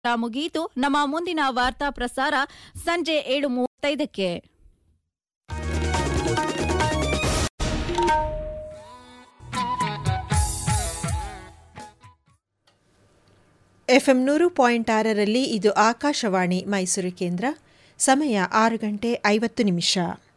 ಮುಗಿಯಿತು ನಮ್ಮ ಮುಂದಿನ ವಾರ್ತಾ ಪ್ರಸಾರ ಸಂಜೆ ಏಳು ಮೂವತ್ತೈದಕ್ಕೆ ಎಫ್ಎಂ ನೂರು ಪಾಯಿಂಟ್ ಆರರಲ್ಲಿ ಇದು ಆಕಾಶವಾಣಿ ಮೈಸೂರು ಕೇಂದ್ರ ಸಮಯ ಆರು ಗಂಟೆ ಐವತ್ತು ನಿಮಿಷ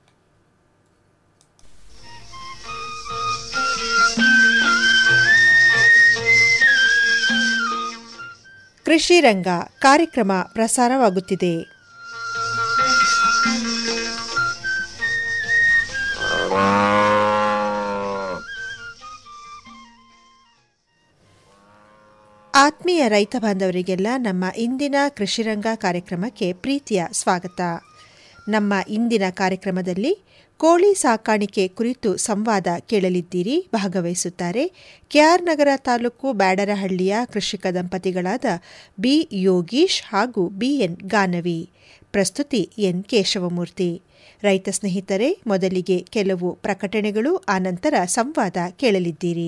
ಕೃಷಿ ರಂಗ ಕಾರ್ಯಕ್ರಮ ಪ್ರಸಾರವಾಗುತ್ತಿದೆ ಆತ್ಮೀಯ ರೈತ ಬಾಂಧವರಿಗೆಲ್ಲ ನಮ್ಮ ಇಂದಿನ ಕೃಷಿರಂಗ ಕಾರ್ಯಕ್ರಮಕ್ಕೆ ಪ್ರೀತಿಯ ಸ್ವಾಗತ ನಮ್ಮ ಇಂದಿನ ಕಾರ್ಯಕ್ರಮದಲ್ಲಿ ಕೋಳಿ ಸಾಕಾಣಿಕೆ ಕುರಿತು ಸಂವಾದ ಕೇಳಲಿದ್ದೀರಿ ಭಾಗವಹಿಸುತ್ತಾರೆ ಕೆಆರ್ ನಗರ ತಾಲೂಕು ಬ್ಯಾಡರಹಳ್ಳಿಯ ಕೃಷಿಕ ದಂಪತಿಗಳಾದ ಬಿ ಯೋಗೀಶ್ ಹಾಗೂ ಬಿಎನ್ ಗಾನವಿ ಪ್ರಸ್ತುತಿ ಎನ್ ಕೇಶವಮೂರ್ತಿ ರೈತ ಸ್ನೇಹಿತರೆ ಮೊದಲಿಗೆ ಕೆಲವು ಪ್ರಕಟಣೆಗಳು ಆನಂತರ ಸಂವಾದ ಕೇಳಲಿದ್ದೀರಿ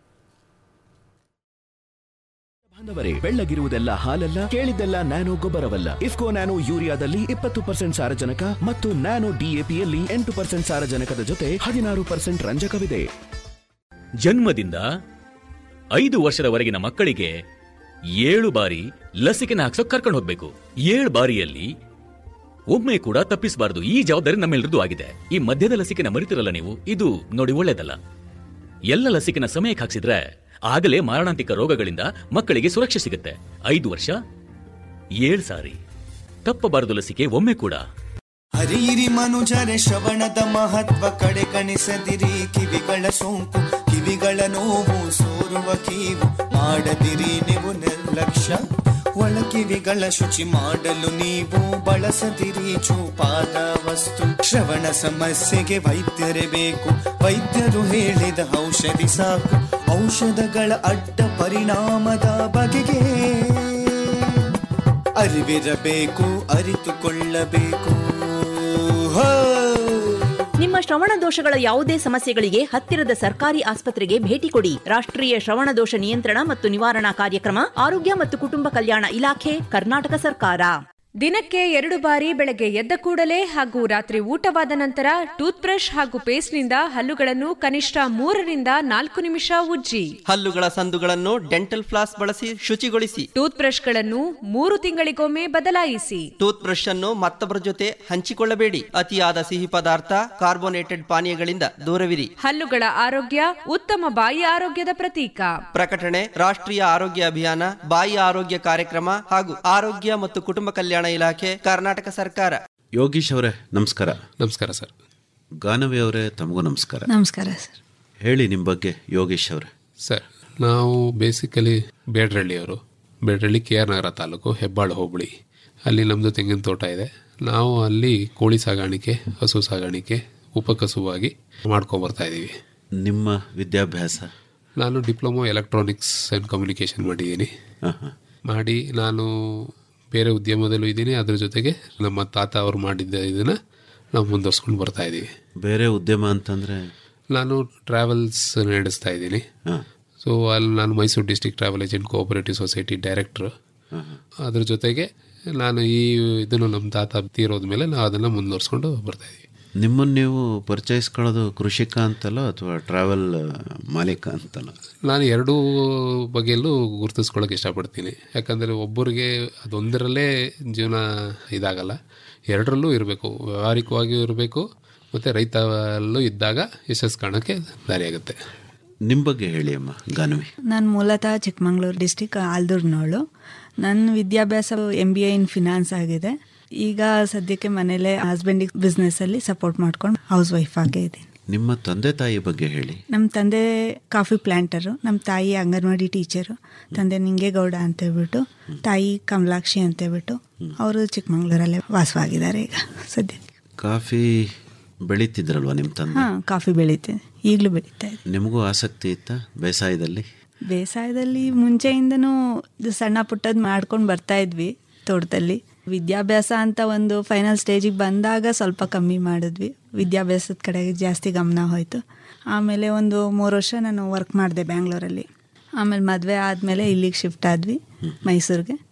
ಬಾಂಧವರೇ ಬೆಳ್ಳಗಿರುವುದೆಲ್ಲ ಹಾಲಲ್ಲ ಕೇಳಿದ್ದೆಲ್ಲ ನ್ಯಾನೋ ಗೊಬ್ಬರವಲ್ಲ ಇಫ್ಕೋ ನ್ಯಾನೋ ಯೂರಿಯಾದಲ್ಲಿ ಇಪ್ಪತ್ತು ಪರ್ಸೆಂಟ್ ಸಾರಜನಕ ಮತ್ತು ನ್ಯಾನೋ ಡಿಎಪಿಯಲ್ಲಿ ಎಂಟು ಪರ್ಸೆಂಟ್ ಸಾರಜನಕದ ಜೊತೆ ಹದಿನಾರು ಪರ್ಸೆಂಟ್ ರಂಜಕವಿದೆ ಜನ್ಮದಿಂದ ಐದು ವರ್ಷದವರೆಗಿನ ಮಕ್ಕಳಿಗೆ ಏಳು ಬಾರಿ ಲಸಿಕೆನ ಹಾಕ್ಸೋಕ್ ಕರ್ಕೊಂಡು ಹೋಗ್ಬೇಕು ಏಳು ಬಾರಿಯಲ್ಲಿ ಒಮ್ಮೆ ಕೂಡ ತಪ್ಪಿಸಬಾರದು ಈ ಜವಾಬ್ದಾರಿ ನಮ್ಮೆಲ್ಲರದ್ದು ಆಗಿದೆ ಈ ಮಧ್ಯದ ಲಸಿಕೆನ ಮರಿತಿರಲ್ಲ ನೀವು ಇದು ನೋಡಿ ಒಳ್ಳೇದಲ್ಲ ಎಲ್ಲ ಲಸಿಕೆನ ಸಮಯಕ್ಕೆ ಹಾಕ್ಸಿದ್ರೆ ಆಗಲೇ ಮಾರಣಾಂತಿಕ ರೋಗಗಳಿಂದ ಮಕ್ಕಳಿಗೆ ಸುರಕ್ಷೆ ಸಿಗುತ್ತೆ ಐದು ವರ್ಷ ಏಳು ಸಾರಿ ತಪ್ಪಬಾರದು ಲಸಿಕೆ ಒಮ್ಮೆ ಕೂಡ ಹರಿಯಿರಿ ಮನುಜರೆ ಶ್ರವಣದ ಮಹತ್ವ ಕಡೆ ಕಣಿಸದಿರಿ ಕಿವಿಗಳ ಸೋಂಕು ಕಿವಿಗಳ ನೋವು ಸೋರುವ ಕೀವು ಮಾಡದಿರಿ ನೀವು ನಿರ್ಲಕ್ಷ್ಯ ಒಳ ಕಿವಿಗಳ ಶುಚಿ ಮಾಡಲು ನೀವು ಬಳಸದಿರಿ ಚೂಪಾದ ವಸ್ತು ಶ್ರವಣ ಸಮಸ್ಯೆಗೆ ವೈದ್ಯರೇ ಬೇಕು ವೈದ್ಯರು ಹೇಳಿದ ಔಷಧಿ ಸಾಕು ಔಷಧಗಳ ಅಡ್ಡ ಪರಿಣಾಮದ ಬಗೆಗೆ ಅರಿವಿರಬೇಕು ಅರಿತುಕೊಳ್ಳಬೇಕು ಹೋ ನಿಮ್ಮ ಶ್ರವಣ ದೋಷಗಳ ಯಾವುದೇ ಸಮಸ್ಯೆಗಳಿಗೆ ಹತ್ತಿರದ ಸರ್ಕಾರಿ ಆಸ್ಪತ್ರೆಗೆ ಭೇಟಿ ಕೊಡಿ ರಾಷ್ಟ್ರೀಯ ಶ್ರವಣ ದೋಷ ನಿಯಂತ್ರಣ ಮತ್ತು ನಿವಾರಣಾ ಕಾರ್ಯಕ್ರಮ ಆರೋಗ್ಯ ಮತ್ತು ಕುಟುಂಬ ಕಲ್ಯಾಣ ಇಲಾಖೆ ಕರ್ನಾಟಕ ಸರ್ಕಾರ ದಿನಕ್ಕೆ ಎರಡು ಬಾರಿ ಬೆಳಗ್ಗೆ ಎದ್ದ ಕೂಡಲೇ ಹಾಗೂ ರಾತ್ರಿ ಊಟವಾದ ನಂತರ ಟೂತ್ ಬ್ರಷ್ ಹಾಗೂ ಪೇಸ್ಟ್ನಿಂದ ಹಲ್ಲುಗಳನ್ನು ಕನಿಷ್ಠ ಮೂರರಿಂದ ನಾಲ್ಕು ನಿಮಿಷ ಉಜ್ಜಿ ಹಲ್ಲುಗಳ ಸಂದುಗಳನ್ನು ಡೆಂಟಲ್ ಫ್ಲಾಸ್ ಬಳಸಿ ಶುಚಿಗೊಳಿಸಿ ಟೂತ್ ಬ್ರಷ್ಗಳನ್ನು ಮೂರು ತಿಂಗಳಿಗೊಮ್ಮೆ ಬದಲಾಯಿಸಿ ಟೂತ್ ಬ್ರಷ್ ಅನ್ನು ಮತ್ತೊಬ್ಬರ ಜೊತೆ ಹಂಚಿಕೊಳ್ಳಬೇಡಿ ಅತಿಯಾದ ಸಿಹಿ ಪದಾರ್ಥ ಕಾರ್ಬೋನೇಟೆಡ್ ಪಾನೀಯಗಳಿಂದ ದೂರವಿರಿ ಹಲ್ಲುಗಳ ಆರೋಗ್ಯ ಉತ್ತಮ ಬಾಯಿ ಆರೋಗ್ಯದ ಪ್ರತೀಕ ಪ್ರಕಟಣೆ ರಾಷ್ಟ್ರೀಯ ಆರೋಗ್ಯ ಅಭಿಯಾನ ಬಾಯಿ ಆರೋಗ್ಯ ಕಾರ್ಯಕ್ರಮ ಹಾಗೂ ಆರೋಗ್ಯ ಮತ್ತು ಕುಟುಂಬ ಕಲ್ಯಾಣ ಇಲಾಖೆ ಕರ್ನಾಟಕ ಸರ್ಕಾರ ಯೋಗೀಶ್ ಅವರೇ ನಮಸ್ಕಾರ ನಮಸ್ಕಾರ ಸರ್ ಗಾನವಿ ಅವರೇ ತಮಗೂ ನಮಸ್ಕಾರ ನಮಸ್ಕಾರ ಸರ್ ಹೇಳಿ ನಿಮ್ಮ ಬಗ್ಗೆ ಯೋಗೀಶ್ ಅವರೇ ಸರ್ ನಾವು ಬೇಸಿಕಲಿ ಬೇಡ್ರಳ್ಳಿಯವರು ಬೇಡ್ರಳ್ಳಿ ಕೆ ಆರ್ ನಗರ ತಾಲೂಕು ಹೆಬ್ಬಾಳು ಹೋಬಳಿ ಅಲ್ಲಿ ನಮ್ಮದು ತೆಂಗಿನ ತೋಟ ಇದೆ ನಾವು ಅಲ್ಲಿ ಕೋಳಿ ಸಾಗಾಣಿಕೆ ಹಸು ಸಾಗಾಣಿಕೆ ಉಪಕಸುವಾಗಿ ಮಾಡ್ಕೊಂಬರ್ತಾ ಇದ್ದೀವಿ ನಿಮ್ಮ ವಿದ್ಯಾಭ್ಯಾಸ ನಾನು ಡಿಪ್ಲೊಮೊ ಎಲೆಕ್ಟ್ರಾನಿಕ್ಸ್ ಆ್ಯಂಡ್ ಕಮ್ಯುನಿಕೇಷನ್ ಮಾಡಿದ್ದೀನಿ ಮಾಡಿ ನಾನು ಬೇರೆ ಉದ್ಯಮದಲ್ಲೂ ಇದ್ದೀನಿ ಅದ್ರ ಜೊತೆಗೆ ನಮ್ಮ ತಾತ ಅವರು ಮಾಡಿದ್ದ ಇದನ್ನು ನಾವು ಮುಂದುವರ್ಸ್ಕೊಂಡು ಬರ್ತಾ ಇದ್ದೀವಿ ಬೇರೆ ಉದ್ಯಮ ಅಂತಂದ್ರೆ ನಾನು ಟ್ರಾವೆಲ್ಸ್ ನಡೆಸ್ತಾ ಇದ್ದೀನಿ ಸೊ ಅಲ್ಲಿ ನಾನು Mysuru district travel agent cooperative society director ಅದ್ರ ಜೊತೆಗೆ ನಾನು ಈ ಇದನ್ನು ನಮ್ಮ ತಾತ ತೀರೋದ ಮೇಲೆ ನಾವು ಅದನ್ನು ಮುಂದುವರ್ಸ್ಕೊಂಡು ಬರ್ತಾ ಇದ್ದೀವಿ ನಿಮ್ಮನ್ನು ನೀವು ಪರಿಚಯಿಸ್ಕೊಳ್ಳೋದು ಕೃಷಿಕ ಅಂತಲೋ ಅಥವಾ ಟ್ರಾವೆಲ್ ಮಾಲೀಕ ಅಂತಲೋ ನಾನು ಎರಡೂ ಬಗೆಯಲ್ಲೂ ಗುರುತಿಸ್ಕೊಳ್ಳೋಕೆ ಇಷ್ಟಪಡ್ತೀನಿ ಯಾಕಂದರೆ ಒಬ್ಬರಿಗೆ ಅದೊಂದರಲ್ಲೇ ಜೀವನ ಇದಾಗಲ್ಲ ಎರಡರಲ್ಲೂ ಇರಬೇಕು ವ್ಯಾವಹಾರಿಕವಾಗಿಯೂ ಇರಬೇಕು ಮತ್ತು ರೈತಲ್ಲೂ ಇದ್ದಾಗ ಯಶಸ್ಸು ಕಾಣೋಕ್ಕೆ ದಾರಿಯಾಗುತ್ತೆ ನಿಮ್ಮ ಬಗ್ಗೆ ಹೇಳಿ ಅಮ್ಮ ಗಾನವಿ ನಾನು ಮೂಲತಃ ಚಿಕ್ಕಮಂಗ್ಳೂರು ಡಿಸ್ಟಿಕ್ ಆಲ್ದೂರ್ನವಳು ನನ್ನ ವಿದ್ಯಾಭ್ಯಾಸ M B A in finance ಆಗಿದೆ ಈಗ ಸದ್ಯಕ್ಕೆ ಮನೇಲೆ ಹಸ್ಬೆಂಡಿಗೆ ಬಿಸ್ನೆಸ್ಸಲ್ಲಿ ಸಪೋರ್ಟ್ ಮಾಡ್ಕೊಂಡು ಹೌಸ್ ವೈಫ್ ಆಗೇ ಇದ್ದೀನಿ ನಿಮ್ಮ ತಂದೆ ತಾಯಿ ಬಗ್ಗೆ ಹೇಳಿ ನಮ್ಮ ತಂದೆ ಕಾಫಿ ಪ್ಲ್ಯಾಂಟರು ನಮ್ಮ ತಾಯಿ ಅಂಗನವಾಡಿ ಟೀಚರು ತಂದೆ ನಿಂಗೇಗೌಡ ಅಂತ ಹೇಳ್ಬಿಟ್ಟು ತಾಯಿ ಕಮಲಾಕ್ಷಿ ಅಂತ ಹೇಳ್ಬಿಟ್ಟು ಅವರು ಚಿಕ್ಕಮಂಗ್ಳೂರಲ್ಲೇ ವಾಸವಾಗಿದ್ದಾರೆ ಈಗ ಸದ್ಯಕ್ಕೆ ಕಾಫಿ ಬೆಳೀತಿದ್ರಲ್ವ ನಿಮ್ಮ ತಂದೆ ಹಾಂ ಕಾಫಿ ಬೆಳೀತೀನಿ ಈಗಲೂ ಬೆಳೀತಾ ಇದ್ದೀನಿ ನಿಮಗೂ ಆಸಕ್ತಿ ಇತ್ತ ಬೇಸಾಯದಲ್ಲಿ ಬೇಸಾಯದಲ್ಲಿ ಮುಂಚೆಯಿಂದನೂ ಇದು ಸಣ್ಣ ಪುಟ್ಟದ್ದು ಮಾಡ್ಕೊಂಡು ಬರ್ತಾ ಇದ್ವಿ ತೋಟದಲ್ಲಿ ವಿದ್ಯಾಭ್ಯಾಸ ಅಂತ ಒಂದು ಫೈನಲ್ ಸ್ಟೇಜಿಗೆ ಬಂದಾಗ ಸ್ವಲ್ಪ ಕಮ್ಮಿ ಮಾಡಿದ್ವಿ ವಿದ್ಯಾಭ್ಯಾಸದ ಕಡೆಗೆ ಜಾಸ್ತಿ ಗಮನ ಹೋಯಿತು ಆಮೇಲೆ ಒಂದು ಮೂರು ವರ್ಷ ನಾನು ವರ್ಕ್ ಮಾಡಿದೆ ಬ್ಯಾಂಗ್ಳೂರಲ್ಲಿ ಆಮೇಲೆ ಮದುವೆ ಆದಮೇಲೆ ಇಲ್ಲಿಗೆ ಶಿಫ್ಟ್ ಆದ್ವಿ ಮೈಸೂರಿಗೆ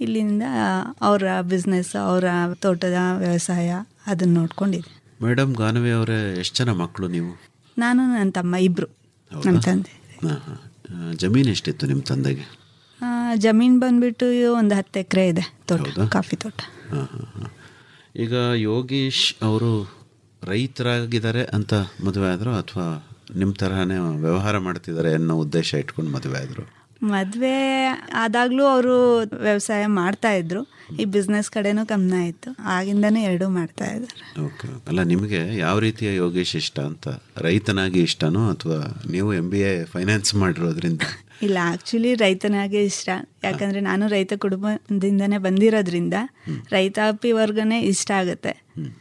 ಇಲ್ಲಿಂದ ಅವರ ಬಿಸ್ನೆಸ್ ಅವರ ತೋಟದ ವ್ಯವಸಾಯ ಅದನ್ನ ನೋಡ್ಕೊಂಡಿದ್ದೆ ಮೇಡಮ್ ಗಾನವಿ ಅವರೇ ಎಷ್ಟು ಜನ ಮಕ್ಕಳು ನೀವು ನಾನು ನನ್ನ ತಮ್ಮ ಇಬ್ಬರು ನನ್ನ ತಂದೆ ಹಾಂ ಹಾಂ ಜಮೀನು ಎಷ್ಟಿತ್ತು ನಿಮ್ಮ ತಂದೆಗೆ ಆ, ಜಮೀನ್ ಬಂದ್ಬಿಟ್ಟು ಒಂದು ಹತ್ತು ಎಕರೆ ಇದೆ ತೋಟ ಕಾಫಿ ತೋಟ ಹಾಂ ಹಾಂ ಹಾಂ ಈಗ ಯೋಗೀಶ್ ಅವರು ರೈತರಾಗಿದ್ದಾರೆ ಅಂತ ಮದುವೆ ಆದರು ಅಥವಾ ನಿಮ್ಮ ತರಹನೇ ವ್ಯವಹಾರ ಮಾಡ್ತಿದ್ದಾರೆ ಅನ್ನೋ ಉದ್ದೇಶ ಇಟ್ಕೊಂಡು ಮದುವೆ ಆದರು ಮದುವೆ ಆದಾಗಲೂ ಅವರು ವ್ಯವಸಾಯ ಮಾಡ್ತಾ ಇದ್ರು ಈ ಬಿಸ್ನೆಸ್ ಕಡೆನೂ ಗಮನ ಇತ್ತು ಆಗಿಂದನೂ ಎರಡೂ ಮಾಡ್ತಾ ಇದ್ದಾರೆ ಓಕೆ ಅಲ್ಲ ನಿಮಗೆ ಯಾವ ರೀತಿಯ ಯೋಗೇಶ್ ಇಷ್ಟ ಅಂತ ರೈತನಾಗಿ ಇಷ್ಟನೋ ಅಥವಾ ನೀವು ಎಮ್ ಬಿ ಎ ಫೈನಾನ್ಸ್ ಮಾಡಿರೋದ್ರಿಂದ ಇಲ್ಲ ಆ್ಯಕ್ಚುಲಿ ರೈತನಾಗೆ ಇಷ್ಟ ಯಾಕಂದರೆ ನಾನು ರೈತ ಕುಟುಂಬದಿಂದನೇ ಬಂದಿರೋದ್ರಿಂದ ರೈತಾಪಿ ವರ್ಗನೇ ಇಷ್ಟ ಆಗುತ್ತೆ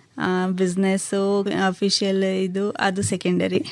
ಬಿಸ್ನೆಸ್ಸು ಅಫಿಷಿಯಲ್ ಇದು ಅದು ಸೆಕೆಂಡರಿ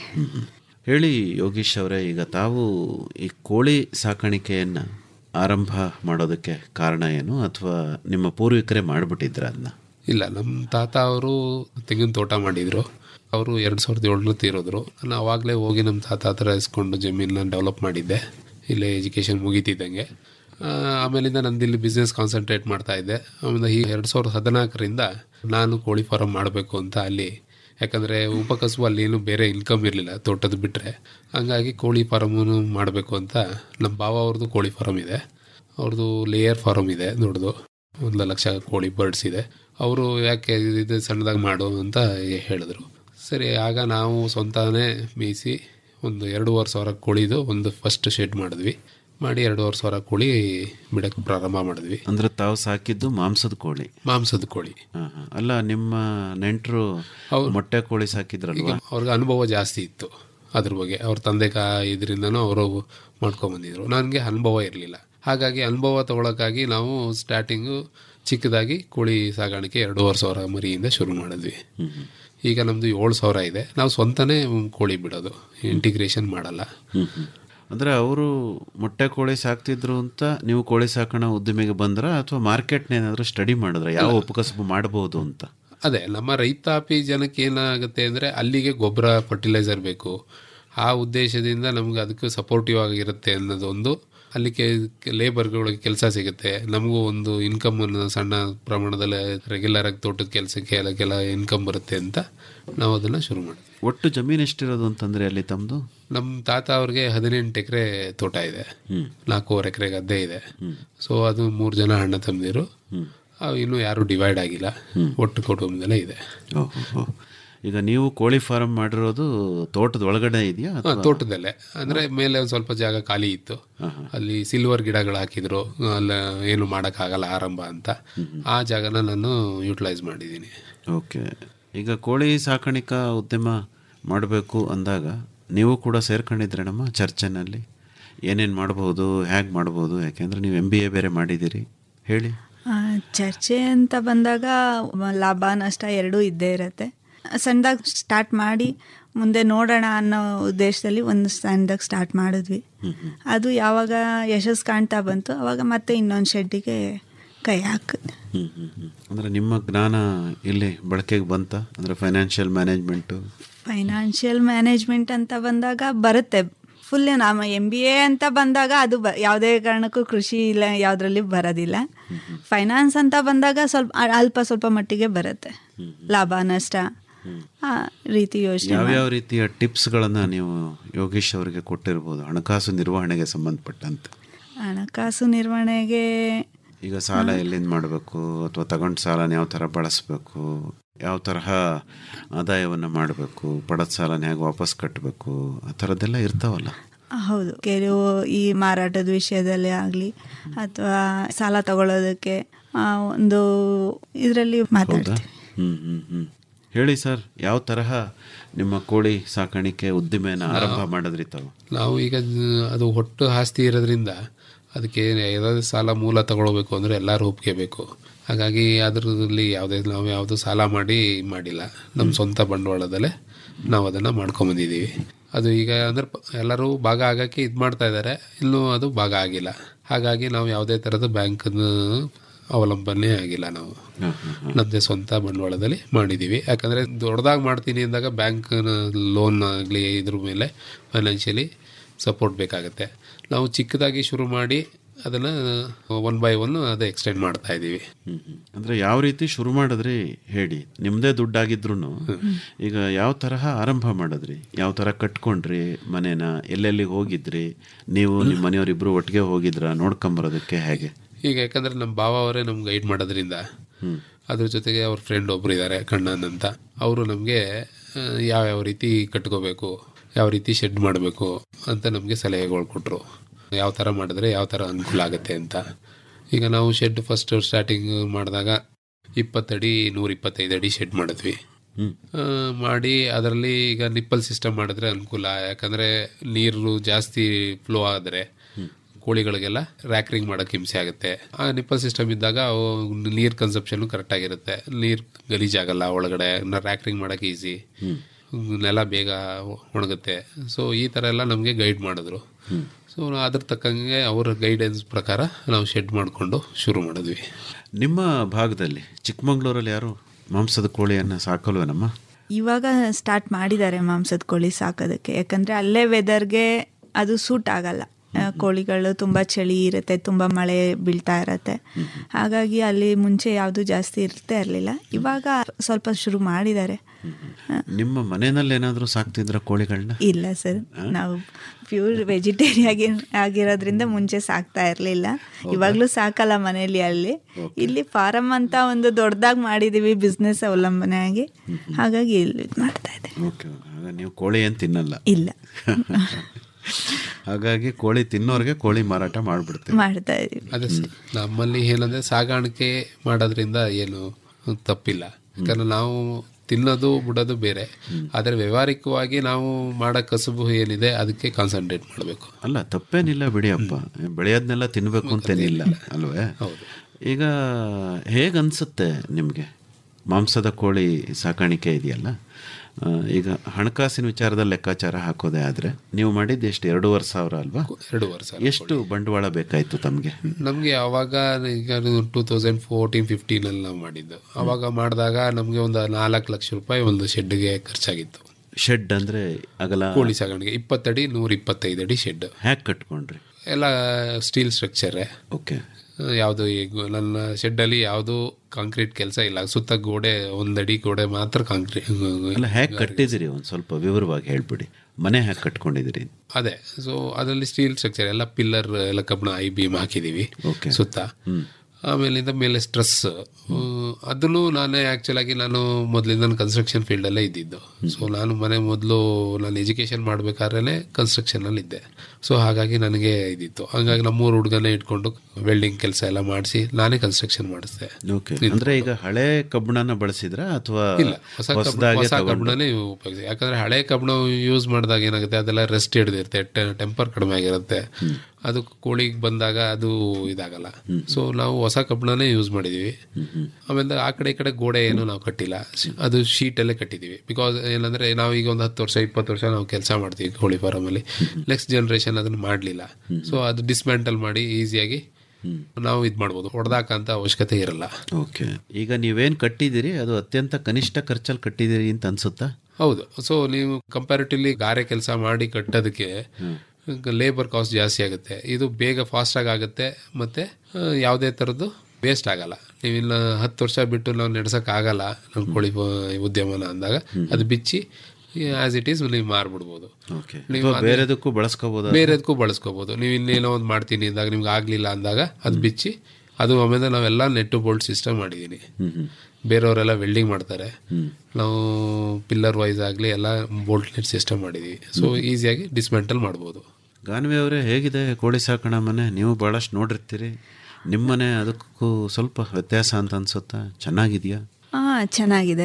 ಹೇಳಿ ಯೋಗೀಶ್ ಅವರೇ ಈಗ ತಾವು ಈ ಕೋಳಿ ಸಾಕಾಣಿಕೆಯನ್ನು ಆರಂಭ ಮಾಡೋದಕ್ಕೆ ಕಾರಣ ಏನು ಅಥವಾ ನಿಮ್ಮ ಪೂರ್ವಿಕರೇ ಮಾಡಿಬಿಟ್ಟಿದ್ರ ಅದನ್ನ ಇಲ್ಲ ನಮ್ಮ ತಾತ ಅವರು ತೆಂಗಿನ ತೋಟ ಮಾಡಿದ್ರು ಅವರು ಎರಡು ಸಾವಿರದ ಏಳರಲ್ಲಿ ತೀರೋದ್ರು ನಾನು ಅವಾಗಲೇ ಹೋಗಿ ನಮ್ಮ ತಾತ ಹತ್ರ ಇಸ್ಕೊಂಡು ಜಮೀನನ್ನ ಡೆವಲಪ್ ಮಾಡಿದ್ದೆ ಇಲ್ಲೇ ಎಜುಕೇಷನ್ ಮುಗೀತಿದ್ದಂಗೆ ಆ, ಆಮೇಲಿಂದ ನಂದು ಇಲ್ಲಿ ಬಿಸ್ನೆಸ್ ಕಾನ್ಸಂಟ್ರೇಟ್ ಮಾಡ್ತಾ ಇದ್ದೆ ಆಮೇಲೆ ಈ ಎರಡು ಸಾವಿರದ ಹದಿನಾಲ್ಕರಿಂದ ನಾನು ಕೋಳಿ ಫಾರಮ್ ಮಾಡಬೇಕು ಅಂತ ಅಲ್ಲಿ ಯಾಕಂದರೆ ಉಪಕಸಬು ಅಲ್ಲಿ ಏನು ಬೇರೆ ಇನ್ಕಮ್ ಇರಲಿಲ್ಲ ತೋಟದ ಬಿಟ್ಟರೆ ಹಂಗಾಗಿ ಕೋಳಿ ಫಾರಮನ್ನು ಮಾಡಬೇಕು ಅಂತ ನಮ್ಮ ಬಾವ ಅವ್ರದ್ದು ಕೋಳಿ ಫಾರಮ್ ಇದೆ ಅವ್ರದ್ದು ಲೇಯರ್ ಫಾರಮ್ ಇದೆ ದೊಡ್ಡದು ಒಂದು ಲಕ್ಷ ಕೋಳಿ ಬರ್ಡ್ಸ್ ಇದೆ ಅವರು ಯಾಕೆ ಇದು ಸಣ್ಣದಾಗಿ ಮಾಡು ಅಂತ ಹೇಳಿದ್ರು ಸರಿ ಆಗ ನಾವು ಸ್ವಂತನೇ ಮೇಯಿಸಿ ಒಂದು ಎರಡೂವರೆ ಸಾವಿರ ಕೋಳಿದು ಒಂದು ಫಸ್ಟ್ ಶೆಡ್ ಮಾಡಿದ್ವಿ ಮಾಡಿ ಎರಡೂವರೆ ಸಾವಿರ ಕೋಳಿ ಬಿಡಕ್ಕೆ ಪ್ರಾರಂಭ ಮಾಡಿದ್ವಿ ಅಂದ್ರೆ ತಾವು ಸಾಕಿದ್ದು ಮಾಂಸದ ಕೋಳಿ ಮಾಂಸದ ಕೋಳಿ ಹಾಂ ಹಾಂ ಅಲ್ಲ ನಿಮ್ಮ ನೆಂಟರು ಮೊಟ್ಟೆ ಕೋಳಿ ಸಾಕಿದ್ರಲ್ವಾ ಅವ್ರಿಗೆ ಅನುಭವ ಜಾಸ್ತಿ ಇತ್ತು ಅದ್ರ ಬಗ್ಗೆ ಅವ್ರ ತಂದೆ ಕಾ ಇದರಿಂದನೂ ಅವರು ಮಾಡ್ಕೊಂಬಂದಿದ್ರು ನನಗೆ ಅನುಭವ ಇರಲಿಲ್ಲ ಹಾಗಾಗಿ ಅನುಭವ ತಗೊಳಕ್ಕಾಗಿ ನಾವು ಸ್ಟಾರ್ಟಿಂಗು ಚಿಕ್ಕದಾಗಿ ಕೋಳಿ ಸಾಗಾಣಿಕೆ ಎರಡೂವರೆ ಸಾವಿರ ಮರಿಯಿಂದ ಶುರು ಮಾಡಿದ್ವಿ ಈಗ ನಮ್ಮದು ಏಳು ಸಾವಿರ ಇದೆ ನಾವು ಸ್ವಂತನೇ ಕೋಳಿ ಬಿಡೋದು ಇಂಟಿಗ್ರೇಷನ್ ಮಾಡಲ್ಲ ಅಂದ್ರೆ ಅವರು ಮೊಟ್ಟೆ ಕೋಳಿ ಸಾಕ್ತಿದ್ರು ಅಂತ ನೀವು ಕೋಳಿ ಸಾಕಣೆ ಉದ್ದಿಮೆಗೆ ಬಂದ್ರ ಅಥವಾ ಮಾರ್ಕೆಟ್ನ ಏನಾದರೂ ಸ್ಟಡಿ ಮಾಡಿದ್ರ ಯಾವ ಉಪಕಸಬು ಮಾಡಬಹುದು ಅಂತ ಅದೇ ನಮ್ಮ ರೈತಾಪಿ ಜನಕ್ಕೆ ಏನಾಗುತ್ತೆ ಅಂದರೆ ಅಲ್ಲಿಗೆ ಗೊಬ್ಬರ ಫರ್ಟಿಲೈಸರ್ ಬೇಕು ಆ ಉದ್ದೇಶದಿಂದ ನಮ್ಗೆ ಅದಕ್ಕೆ ಸಪೋರ್ಟಿವ್ ಆಗಿರುತ್ತೆ ಅನ್ನೋದೊಂದು ಅಲ್ಲಿ ಲೇಬರ್ಗಳಿಗೆ ಕೆಲಸ ಸಿಗುತ್ತೆ ನಮಗೂ ಒಂದು ಇನ್ಕಮ್ ಸಣ್ಣ ಪ್ರಮಾಣದಲ್ಲಿ ರೆಗ್ಯುಲರ್ ಆಗಿ ತೋಟದ ಕೆಲಸಕ್ಕೆ ಎಲ್ಲಕ್ಕೆಲ್ಲ ಇನ್ಕಮ್ ಬರುತ್ತೆ ಅಂತ ನಾವು ಅದನ್ನು ಶುರು ಮಾಡಿದ್ವಿ ಒಟ್ಟು ಜಮೀನು ಎಷ್ಟಿರೋದು ಅಂತಂದ್ರೆ ಅಲ್ಲಿ ತಮ್ಮದು ನಮ್ಮ ತಾತ ಅವ್ರಿಗೆ ಹದಿನೆಂಟು ಎಕರೆ ತೋಟ ಇದೆ ನಾಲ್ಕೂವರೆ ಎಕರೆ ಗದ್ದೆ ಇದೆ ಸೊ ಅದು ಮೂರು ಜನ ಅಣ್ಣ ತಮ್ಮದಿರು ಇನ್ನೂ ಯಾರು ಡಿವೈಡ್ ಆಗಿಲ್ಲ ಒಟ್ಟು ಕುಟುಂಬದಲ್ಲೇ ಇದೆ ಓಹೋ ಈಗ ನೀವು ಕೋಳಿ ಫಾರಂ ಮಾಡಿರೋದು ತೋಟದ ಒಳಗಡೆ ಇದೆಯಾ ಹಾ, ತೋಟದಲ್ಲೇ ಅಂದ್ರೆ ಮೇಲೆ ಒಂದು ಸ್ವಲ್ಪ ಜಾಗ ಖಾಲಿ ಇತ್ತು ಅಲ್ಲಿ ಸಿಲ್ವರ್ ಗಿಡಗಳು ಹಾಕಿದ್ರು ಅಲ್ಲ ಏನು ಮಾಡೋಕ್ಕಾಗಲ್ಲ ಆರಂಭ ಅಂತ ಆ ಜಾಗನ ನಾನು ಯೂಟಿಲೈಸ್ ಮಾಡಿದ್ದೀನಿ ಓಕೆ ಈಗ ಕೋಳಿ ಸಾಕಾಣಿಕಾ ಉದ್ಯಮ ಮಾಡಬೇಕು ಅಂದಾಗ ನೀವು ಕೂಡ ಸೇರ್ಕೊಂಡಿದ್ರೇನಮ್ಮ ಚರ್ಚೆನಲ್ಲಿ ಏನೇನು ಮಾಡ್ಬೋದು ಹೇಗೆ ಮಾಡ್ಬೋದು ಯಾಕೆಂದ್ರೆ ನೀವು ಎಮ್ ಬಿ ಎ ಬೇರೆ ಮಾಡಿದ್ದೀರಿ ಹೇಳಿ ಆ, ಚರ್ಚೆ ಅಂತ ಬಂದಾಗ ಲಾಭ ನಷ್ಟ ಎರಡೂ ಇದ್ದೇ ಇರತ್ತೆ ಸಣ್ಣದಾಗಿ ಸ್ಟಾರ್ಟ್ ಮಾಡಿ ಮುಂದೆ ನೋಡೋಣ ಅನ್ನೋ ಉದ್ದೇಶದಲ್ಲಿ ಒಂದು ಸಣ್ಣದಾಗಿ ಸ್ಟಾರ್ಟ್ ಮಾಡಿದ್ವಿ ಅದು ಯಾವಾಗ ಯಶಸ್ಸು ಕಾಣ್ತಾ ಬಂತು ಅವಾಗ ಮತ್ತೆ ಇನ್ನೊಂದು ಶೆಡ್ಡಿಗೆ ಕೈ ಹಾಕಿದ್ವಿ ಹ್ಮ್ ಹ್ಮ್ ಹ್ಮ್. ಅಂದ್ರೆ ನಿಮ್ಮ ಜ್ಞಾನ ಇಲ್ಲಿ ಬಳಕೆಗೆ ಬಂತ ಅಂದ್ರೆ ಫೈನಾನ್ಷಿಯಲ್ ಮ್ಯಾನೇಜ್ಮೆಂಟು ಫೈನಾನ್ಷಿಯಲ್ ಮ್ಯಾನೇಜ್ಮೆಂಟ್ ಅಂತ ಬಂದಾಗ ಬರುತ್ತೆ ಫುಲ್ ನಮ್ಮ ಎಮ್ ಬಿ ಎ ಅಂತ ಬಂದಾಗ ಅದು ಬ ಯಾವುದೇ ಕಾರಣಕ್ಕೂ ಕೃಷಿ ಇಲ್ಲ ಯಾವುದರಲ್ಲಿ ಬರೋದಿಲ್ಲ ಫೈನಾನ್ಸ್ ಅಂತ ಬಂದಾಗ ಸ್ವಲ್ಪ ಅ- ಅಲ್ಪ ಸ್ವಲ್ಪ ಮಟ್ಟಿಗೆ ಬರುತ್ತೆ ಲಾಭ ನಷ್ಟ ಆ ರೀತಿ ಯೋಚನೆ ಯಾವ್ಯಾವ ರೀತಿಯ ಟಿಪ್ಸ್ಗಳನ್ನು ನೀವು ಯೋಗೀಶ್ ಅವರಿಗೆ ಕೊಟ್ಟಿರ್ಬೋದು ಹಣಕಾಸು ನಿರ್ವಹಣೆಗೆ ಸಂಬಂಧಪಟ್ಟಂತೆ ಹಣಕಾಸು ನಿರ್ವಹಣೆಗೆ ಈಗ ಸಾಲ ಎಲ್ಲಿಂದ ಮಾಡಬೇಕು ಅಥವಾ ತಗೊಂಡು ಸಾಲನ ಯಾವ ಥರ ಬಳಸಬೇಕು ಯಾವ ತರಹ ಆದಾಯವನ್ನು ಮಾಡಬೇಕು ಪಡೆದ ಸಾಲನ ಹೇಗೆ ವಾಪಸ್ ಕಟ್ಟಬೇಕು ಆ ಥರದ್ದೆಲ್ಲ ಇರ್ತಾವಲ್ಲ ಹೌದು ಕೆಲವು ಈ ಮಾರಾಟದ ವಿಷಯದಲ್ಲೇ ಆಗಲಿ ಅಥವಾ ಸಾಲ ತಗೊಳ್ಳೋದಕ್ಕೆ ಆ, ಒಂದು ಇದರಲ್ಲಿ ಮಾತಾಡ್ತೀವಿ ಹ್ಮ್ ಹ್ಮ್ ಹ್ಮ್ ಹೇಳಿ ಸರ್ ಯಾವ ತರಹ ನಿಮ್ಮ ಕೋಳಿ ಸಾಕಾಣಿಕೆ ಉದ್ದಿಮೆನ ಆರಂಭ ಮಾಡಿದ್ರಿ ತಾವು ನಾವು ಈಗ ಜ- ಅದು ಒಟ್ಟು ಆಸ್ತಿ ಇರೋದ್ರಿಂದ ಅದಕ್ಕೆ ಯಾವುದಾದ್ರು ಸಾಲ ಮೂಲ ತಗೊಳ್ಬೇಕು ಅಂದರೆ ಎಲ್ಲರೂ ಒಪ್ಪಿಗೆ ಬೇಕು ಹಾಗಾಗಿ ಅದರಲ್ಲಿ ಯಾವುದೇ ನಾವು ಯಾವುದು ಸಾಲ ಮಾಡಿ ಮಾಡಿಲ್ಲ ನಮ್ಮ ಸ್ವಂತ ಬಂಡವಾಳದಲ್ಲೇ ನಾವು ಅದನ್ನು ಮಾಡ್ಕೊಂಬಂದಿದ್ದೀವಿ ಅದು ಈಗ ಅಂದ್ರೆ ಪ- ಎಲ್ಲರೂ ಭಾಗ ಆಗಕ್ಕೆ ಇದು ಮಾಡ್ತಾ ಇದ್ದಾರೆ ಇನ್ನೂ ಅದು ಭಾಗ ಆಗಿಲ್ಲ ಹಾಗಾಗಿ ನಾವು ಯಾವುದೇ ಥರದ ಬ್ಯಾಂಕ್ ಅವಲಂಬನೆ ಆಗಿಲ್ಲ ನಾವು ನಮ್ಮದೇ ಸ್ವಂತ ಬಂಡವಾಳದಲ್ಲಿ ಮಾಡಿದ್ದೀವಿ ಯಾಕಂದರೆ ದೊಡ್ಡದಾಗಿ ಮಾಡ್ತೀನಿ ಅಂದಾಗ ಬ್ಯಾಂಕ್ ಲೋನ್ ಆಗಲಿ ಇದ್ರ ಮೇಲೆ ಫೈನಾನ್ಷಿಯಲಿ ಸಪೋರ್ಟ್ ಬೇಕಾಗುತ್ತೆ ನಾವು ಚಿಕ್ಕದಾಗಿ ಶುರು ಮಾಡಿ ಅದನ್ನು ಒನ್ ಬೈ ಒನ್ ಅದೇ ಎಕ್ಸ್ಟೆಂಡ್ ಮಾಡ್ತಾ ಇದ್ದೀವಿ ಅಂದ್ರೆ ಯಾವ ರೀತಿ ಶುರು ಮಾಡಿದ್ರಿ ಹೇಳಿ ನಿಮ್ದೇ ದುಡ್ಡಾಗಿದ್ರು ಈಗ ಯಾವ ತರಹ ಆರಂಭ ಮಾಡಿದ್ರಿ ಯಾವ ತರ ಕಟ್ಕೊಂಡ್ರಿ ಮನೇನ ಎಲ್ಲೆಲ್ಲಿ ಹೋಗಿದ್ರಿ ನೀವು ನಿಮ್ಮ ಮನೆಯವರಿಬ್ರು ಒಟ್ಟಿಗೆ ಹೋಗಿದ್ರ ನೋಡ್ಕೊಂಬರೋದಕ್ಕೆ ಹೇಗೆ ಈಗ ಯಾಕಂದ್ರೆ ನಮ್ಮ ಭಾವ ಅವರೇ ನಮ್ಗೆ ಗೈಡ್ ಮಾಡೋದ್ರಿಂದ ಅದ್ರ ಜೊತೆಗೆ ಅವ್ರ ಫ್ರೆಂಡ್ ಒಬ್ರು ಇದ್ದಾರೆ ಕಣ್ಣನ್ ಅಂತ ಅವರು ನಮಗೆ ಯಾವ್ಯಾವ ರೀತಿ ಕಟ್ಕೋಬೇಕು ಯಾವ ರೀತಿ ಶೆಡ್ ಮಾಡಬೇಕು ಅಂತ ನಮಗೆ ಸಲಹೆಗಳು ಕೊಟ್ಟರು ಯಾವ ಥರ ಮಾಡಿದ್ರೆ ಯಾವ ಥರ ಅನುಕೂಲ ಆಗುತ್ತೆ ಅಂತ ಈಗ ನಾವು ಶೆಡ್ ಫಸ್ಟ್ ಸ್ಟಾರ್ಟಿಂಗ್ ಮಾಡಿದಾಗ ಇಪ್ಪತ್ತಡಿ ನೂರ ಇಪ್ಪತ್ತೈದು ಅಡಿ ಶೆಡ್ ಮಾಡಿದ್ವಿ ಆ, ಮಾಡಿ ಅದರಲ್ಲಿ ಈಗ ನಿಪ್ಪಲ್ ಸಿಸ್ಟಮ್ ಮಾಡಿದ್ರೆ ಅನುಕೂಲ ಯಾಕಂದ್ರೆ ನೀರು ಜಾಸ್ತಿ ಫ್ಲೋ ಆದರೆ ಕೋಳಿಗಳಿಗೆಲ್ಲ ರ್ಯಾಕ್ರಿಂಗ್ ಮಾಡೋಕೆ ಹಿಂಸೆ ಆಗುತ್ತೆ ಆ ನಿಪ್ಪಲ್ ಸಿಸ್ಟಮ್ ಇದ್ದಾಗ ಅವು ನೀರ್ ಕನ್ಸಪ್ಷನ್ ಕರೆಕ್ಟ್ ಆಗಿರುತ್ತೆ ನೀರ್ ಗಲೀಜಾಗಲ್ಲ ಒಳಗಡೆ ರ್ಯಾಕ್ರಿಂಗ್ ಮಾಡೋಕೆ ಈಸಿ ನೆಲ ಬೇಗ ಒಣಗುತ್ತೆ ಸೊ ಈ ಥರ ಎಲ್ಲ ನಮಗೆ ಗೈಡ್ ಮಾಡಿದ್ರು ಸೊ ಅದ್ರ ತಕ್ಕಂಗೆ ಅವರ ಗೈಡೆನ್ಸ್ ಪ್ರಕಾರ ನಾವು ಶೆಡ್ ಮಾಡಿಕೊಂಡು ಶುರು ಮಾಡಿದ್ವಿ ನಿಮ್ಮ ಭಾಗದಲ್ಲಿ ಚಿಕ್ಕಮಂಗ್ಳೂರಲ್ಲಿ ಯಾರು ಮಾಂಸದ ಕೋಳಿಯನ್ನ ಸಾಕಲ್ವೇನಮ್ಮ ಇವಾಗ ಸ್ಟಾರ್ಟ್ ಮಾಡಿದ್ದಾರೆ ಮಾಂಸದ ಕೋಳಿ ಸಾಕೋದಕ್ಕೆ ಯಾಕಂದ್ರೆ ಅಲ್ಲೇ ವೆದರ್ಗೆ ಅದು ಸೂಟ್ ಆಗಲ್ಲ ಆ, ಕೋಳಿಗಳು ತುಂಬ ಚಳಿ ಇರುತ್ತೆ ತುಂಬ ಮಳೆ ಬೀಳ್ತಾ ಇರತ್ತೆ ಹಾಗಾಗಿ ಅಲ್ಲಿ ಮುಂಚೆ ಯಾವುದು ಜಾಸ್ತಿ ಇರ್ತಾ ಇರಲಿಲ್ಲ ಇವಾಗ ಸ್ವಲ್ಪ ಶುರು ಮಾಡಿದ್ದಾರೆ ನಿಮ್ಮ ಮನೆಯಲ್ಲಿ ಏನಾದರೂ ಸಾಕ್ತಿದ್ರ ಕೋಳಿಗಳನ್ನ ಇಲ್ಲ ಸರ್ ನಾವು ಪ್ಯೂರ್ ವೆಜಿಟೇರಿಯನ್ ಆಗಿರೋದ್ರಿಂದ ಮುಂಚೆ ಸಾಕ್ತಾ ಇರಲಿಲ್ಲ ಇವಾಗಲೂ ಸಾಕಲ್ಲ ಮನೆಯಲ್ಲಿ ಅಲ್ಲಿ ಇಲ್ಲಿ ಫಾರಮ್ ಅಂತ ಒಂದು ದೊಡ್ಡದಾಗಿ ಮಾಡಿದೀವಿ ಬಿಸ್ನೆಸ್ ಅವಲಂಬನೆಯಾಗಿ ಹಾಗಾಗಿ ಇಲ್ಲಿ ಇದ್ ಮಾಡ್ತಾ ಇದೆ ಓಕೆ ಆಗ ನೀವು ಕೋಳಿ ಏನು ತಿನ್ನಲ್ಲ ಇಲ್ಲ ಹಾಗಾಗಿ ಕೋಳಿ ತಿನ್ನೋರ್ಗೆ ಕೋಳಿ ಮಾರಾಟ ಮಾಡ್ಬಿಡ್ತೀವಿ ಮಾಡ್ತಾ ಇದೀವಿ ಅದೇ ಸರ್ ನಮ್ಮಲ್ಲಿ ಏನಂದ್ರೆ ಸಾಗಾಣಿಕೆ ಮಾಡೋದ್ರಿಂದ ಏನು ತಪ್ಪಿಲ್ಲ ಯಾಕಂದ್ರೆ ನಾವು ತಿನ್ನೋದು ಬಿಡೋದು ಬೇರೆ ಆದರೆ ವ್ಯವಹಾರಿಕವಾಗಿ ನಾವು ಮಾಡೋ ಕಸುಬು ಏನಿದೆ ಅದಕ್ಕೆ ಕಾನ್ಸಂಟ್ರೇಟ್ ಮಾಡಬೇಕು ಅಲ್ಲ ತಪ್ಪೇನಿಲ್ಲ ಬಿಡಿ ಅಪ್ಪ ಬೆಳೆಯೋದನ್ನೆಲ್ಲ ತಿನ್ಬೇಕು ಅಂತೇನಿಲ್ಲ ಅಲ್ವೇ ಈಗ ಹೇಗನ್ಸುತ್ತೆ ನಿಮಗೆ ಮಾಂಸದ ಕೋಳಿ ಸಾಕಾಣಿಕೆ ಇದೆಯಲ್ಲ ಆ, ಈಗ ಹಣಕಾಸಿನ ವಿಚಾರದಲ್ಲಿ ಲೆಕ್ಕಾಚಾರ ಹಾಕೋದೇ ಆದರೆ ನೀವು ಮಾಡಿದ್ದು ಎಷ್ಟು ಎರಡೂವರೆ ಸಾವಿರ ಅಲ್ವಾ ಎರಡೂವರೆ ಸಾವಿರ ಎಷ್ಟು ಬಂಡವಾಳ ಬೇಕಾಯಿತು ತಮಗೆ ನಮಗೆ ಅವಾಗ ಈಗ ಟೂ ತೌಸಂಡ್ ಫೋರ್ಟೀನ್ ಫಿಫ್ಟೀನಲ್ಲಿ ನಾವು ಮಾಡಿದ್ದು ಅವಾಗ ಮಾಡಿದಾಗ ನಮಗೆ ಒಂದು ನಾಲ್ಕು ಲಕ್ಷ ರೂಪಾಯಿ ಒಂದು ಶೆಡ್ಗೆ ಖರ್ಚಾಗಿತ್ತು ಶೆಡ್ ಅಂದರೆ ಅಗಲ ಕೋಳಿ ಸಾಗಾಣಿಕೆ ಇಪ್ಪತ್ತಡಿ ನೂರ ಇಪ್ಪತ್ತೈದು ಅಡಿ ಶೆಡ್ ಹ್ಯಾಕ್ ಕಟ್ಕೊಂಡ್ರಿ ಎಲ್ಲ ಸ್ಟೀಲ್ ಸ್ಟ್ರಕ್ಚರೇ ಓಕೆ ಯಾವುದು ಈಗ ನನ್ನ ಶೆಡ್ಡಲ್ಲಿ ಯಾವುದು ಕಾಂಕ್ರೀಟ್ ಕೆಲಸ ಇಲ್ಲ ಸುತ್ತ ಗೋಡೆ ಒಂದಡಿ ಗೋಡೆ ಮಾತ್ರ ಕಾಂಕ್ರೀಟ್ ಅಲ್ಲ ಹ್ಯಾಕ್ ಕಟ್ಟಿದಿರಿ ಒಂದು ಸ್ವಲ್ಪ ವಿವರವಾಗಿ ಹೇಳ್ಬಿಡಿ ಮನೆ ಹ್ಯಾಕ್ ಕಟ್ಕೊಂಡಿದ್ದೀರಿ ಅದೇ ಸೊ ಅದರಲ್ಲಿ ಸ್ಟೀಲ್ ಸ್ಟ್ರಕ್ಚರ್ ಎಲ್ಲ ಪಿಲ್ಲರ್ ಎಲ್ಲ ಕಬ್ಬಣ ಐ ಬೀಮ್ ಹಾಕಿದೀವಿ ಸುತ್ತ ಆಮೇಲಿಂದ ಮೇಲೆ ಸ್ಟ್ರೆಸ್ ಅದನ್ನು ನಾನೇ ಆ್ಯಕ್ಚುಲ್ ಆಗಿ ನಾನು ಮೊದಲಿಂದ ನಾನು ಕನ್ಸ್ಟ್ರಕ್ಷನ್ ಫೀಲ್ಡಲ್ಲೇ ಇದ್ದಿದ್ದು ಸೊ ನಾನು ಮನೆ ಮೊದಲು ನಾನು ಎಜುಕೇಷನ್ ಮಾಡಬೇಕಾದ್ರೆ ಕನ್ಸ್ಟ್ರಕ್ಷನಲ್ಲಿ ಇದ್ದೆ ಸೊ ಹಾಗಾಗಿ ನನಗೆ ಇದಿತ್ತು ಹಾಗಾಗಿ ನಮ್ಮೂರು ಹುಡುಗನೇ ಇಟ್ಕೊಂಡು ವೆಲ್ಡಿಂಗ್ ಕೆಲಸ ಎಲ್ಲ ಮಾಡಿಸಿ ನಾನೇ ಕನ್ಸ್ಟ್ರಕ್ಷನ್ ಮಾಡಿಸ್ದೆ ಓಕೆ ಅಂದ್ರೆ ಈಗ ಹಳೆ ಕಬ್ಬಣನ ಬಳಸಿದ್ರ ಅಥವಾ ಇಲ್ಲ ಹೊಸ ಕಬ್ಬಣ ಹೊಸದಾಗಿ ಹೊಸ ಕಬ್ಬಣನೇ ಉಪಯೋಗಿಸಿ ಯಾಕಂದ್ರೆ ಹಳೆ ಕಬ್ಬಣ ಯೂಸ್ ಮಾಡಿದಾಗ ಏನಾಗುತ್ತೆ ಅದೆಲ್ಲ ರೆಸ್ಟ್ ಹಿಡಿದಿರುತ್ತೆ ಟೆಂಪರ್ ಕಡಿಮೆ ಆಗಿರುತ್ತೆ ಅದು ಕೋಳಿಗೆ ಬಂದಾಗ ಅದು ಇದಾಗಲ್ಲ ಸೊ ನಾವು ಹೊಸ ಕಬ್ಬಣನೇ ಯೂಸ್ ಮಾಡಿದೀವಿ ಆಮೇಲೆ ಆ ಕಡೆ ಈ ಕಡೆ ಗೋಡೆ ಏನು ನಾವು ಕಟ್ಟಿಲ್ಲ ಅದು ಶೀಟಲ್ಲೇ ಕಟ್ಟಿದೀವಿ ಬಿಕಾಸ್ ಏನಂದ್ರೆ ನಾವು ಈಗ ಒಂದು ಹತ್ತು ವರ್ಷ ಇಪ್ಪತ್ತು ವರ್ಷ ನಾವು ಕೆಲಸ ಮಾಡ್ತೀವಿ ಕೋಳಿ ಫಾರಮಲ್ಲಿ ನೆಕ್ಸ್ಟ್ ಜನರೇಷನ್ ಅದನ್ನ ಮಾಡಲಿಲ್ಲ ಸೊ ಅದು ಡಿಸ್ಮ್ಯಾಂಟಲ್ ಮಾಡಿ ಈಸಿಯಾಗಿ ನಾವು ಇದು ಮಾಡ್ಬೋದು ಹೊಡೆದಾಕಂತ ಅವಶ್ಯಕತೆ ಇರಲ್ಲ ಓಕೆ ಈಗ ನೀವೇನ್ ಕಟ್ಟಿದಿರಿ ಅದು ಅತ್ಯಂತ ಕನಿಷ್ಠ ಖರ್ಚಲ್ಲಿ ಕಟ್ಟಿದಿರಿ ಅಂತ ಅನ್ಸುತ್ತಾ ಹೌದು ಸೊ ನೀವು ಕಂಪ್ಯಾರಿಟಿವ್ಲಿ ಗಾರೆ ಕೆಲಸ ಮಾಡಿ ಕಟ್ಟೋದಕ್ಕೆ ಲೇಬರ್ ಕಾಸ್ಟ್ ಜಾಸ್ತಿ ಆಗುತ್ತೆ ಇದು ಬೇಗ ಫಾಸ್ಟ್ ಆಗಿ ಆಗುತ್ತೆ ಮತ್ತೆ ಆ, ಯಾವುದೇ ಥರದ್ದು ವೇಸ್ಟ್ ಆಗಲ್ಲ ನೀವು ಇನ್ನು ಹತ್ತು ವರ್ಷ ಬಿಟ್ಟು ನಾವು ನಡೆಸಕ್ ಆಗಲ್ಲ ನಮ್ಮ ಕೋಳಿ ಪ- ಉದ್ಯಮನ ಅಂದಾಗ ಅದು ಬಿಚ್ಚಿ ಆಸ್ ಇಟ್ ಈಸ್ ನೀವು ಮಾರ್ಬಿಡ್ಬೋದು ಓಕೆ ನೀವು ಅಥವಾ ಅದೇ- ಬೇರೆದಕ್ಕೂ ಬಳಸ್ಕೋಬಹುದು ಬೇರೆದಕ್ಕೂ ಬಳಸ್ಕೋಬಹುದು ನೀವು ಇನ್ನೇನೋ ಒಂದು ಮಾಡ್ತೀನಿ ಅಂದಾಗ ನಿಮ್ಗೆ ಆಗ್ಲಿಲ್ಲ ಅಂದಾಗ ಅದು ಬಿಚ್ಚಿ ಅದು ಆಮೇಲೆ ನಾವೆಲ್ಲ ನೆಟ್ಟು ಬೋಲ್ಟ್ ಸಿಸ್ಟಮ್ ಮಾಡಿದ್ದೀನಿ ಬೇರೆಯವರೆಲ್ಲ ವೆಲ್ಡಿಂಗ್ ಮಾಡ್ತಾರೆ ನಾವು ಪಿಲ್ಲರ್ ವೈಸ್ ಆಗಲಿ ಎಲ್ಲ ಬೋಲ್ಟ್ ನೆಟ್ ಸಿಸ್ಟಮ್ ಮಾಡಿದ್ದೀವಿ ಸೊ ಈಸಿಯಾಗಿ ಡಿಸ್ಮೆಂಟಲ್ ಮಾಡ್ಬೋದು ಗಾನ್ವಿ ಅವರೇ ಹೇಗಿದೆ ಕೋಳಿ ಸಾಕಣ ಮನೆ ನೀವು ಭಾಳಷ್ಟು ನೋಡಿರ್ತೀರಿ ನಿಮ್ಮನೆ ಅದಕ್ಕೂ ಸ್ವಲ್ಪ ವ್ಯತ್ಯಾಸ ಅಂತ ಅನ್ಸುತ್ತಾ ಚೆನ್ನಾಗಿದೆಯಾ ಹಾಂ ಚೆನ್ನಾಗಿದೆ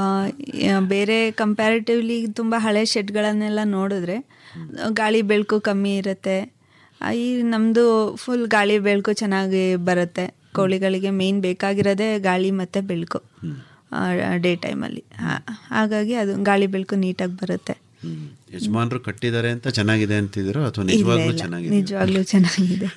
ಆ, ಬೇರೆ ಕಂಪ್ಯಾರಿಟಿವ್ಲಿ ತುಂಬ ಹಳೆ ಶೆಡ್ಗಳನ್ನೆಲ್ಲ ನೋಡಿದ್ರೆ ಗಾಳಿ ಬೆಳಕು ಕಮ್ಮಿ ಇರುತ್ತೆ ಆ, ಈ ನಮ್ಮದು ಫುಲ್ ಗಾಳಿ ಬೆಳಕು ಚೆನ್ನಾಗಿ ಬರುತ್ತೆ ಕೋಳಿಗಳಿಗೆ ಮೇಯ್ನ್ ಬೇಕಾಗಿರೋದೇ ಗಾಳಿ ಮತ್ತು ಬೆಳಕು ಡೇ ಟೈಮಲ್ಲಿ ಹಾಗಾಗಿ ಅದು ಗಾಳಿ ಬೆಳಕು ನೀಟಾಗಿ ಬರುತ್ತೆ ಯಜಮಾನ್ರು ಕಟ್ಟಿದ್ದಾರೆ ಅಂತ ಚೆನ್ನಾಗಿದೆ ಅಂತಿದ್ದೀರೋ ಅಥವಾ ಇಲ್ಲ, ನಿಜವಾಗ್ಲೂ ಇಲ್ಲ. ಚೆನ್ನಾಗಿದೆ ನಿಜವಾಗ್ಲೂ ಚೆನ್ನಾಗಿದೆ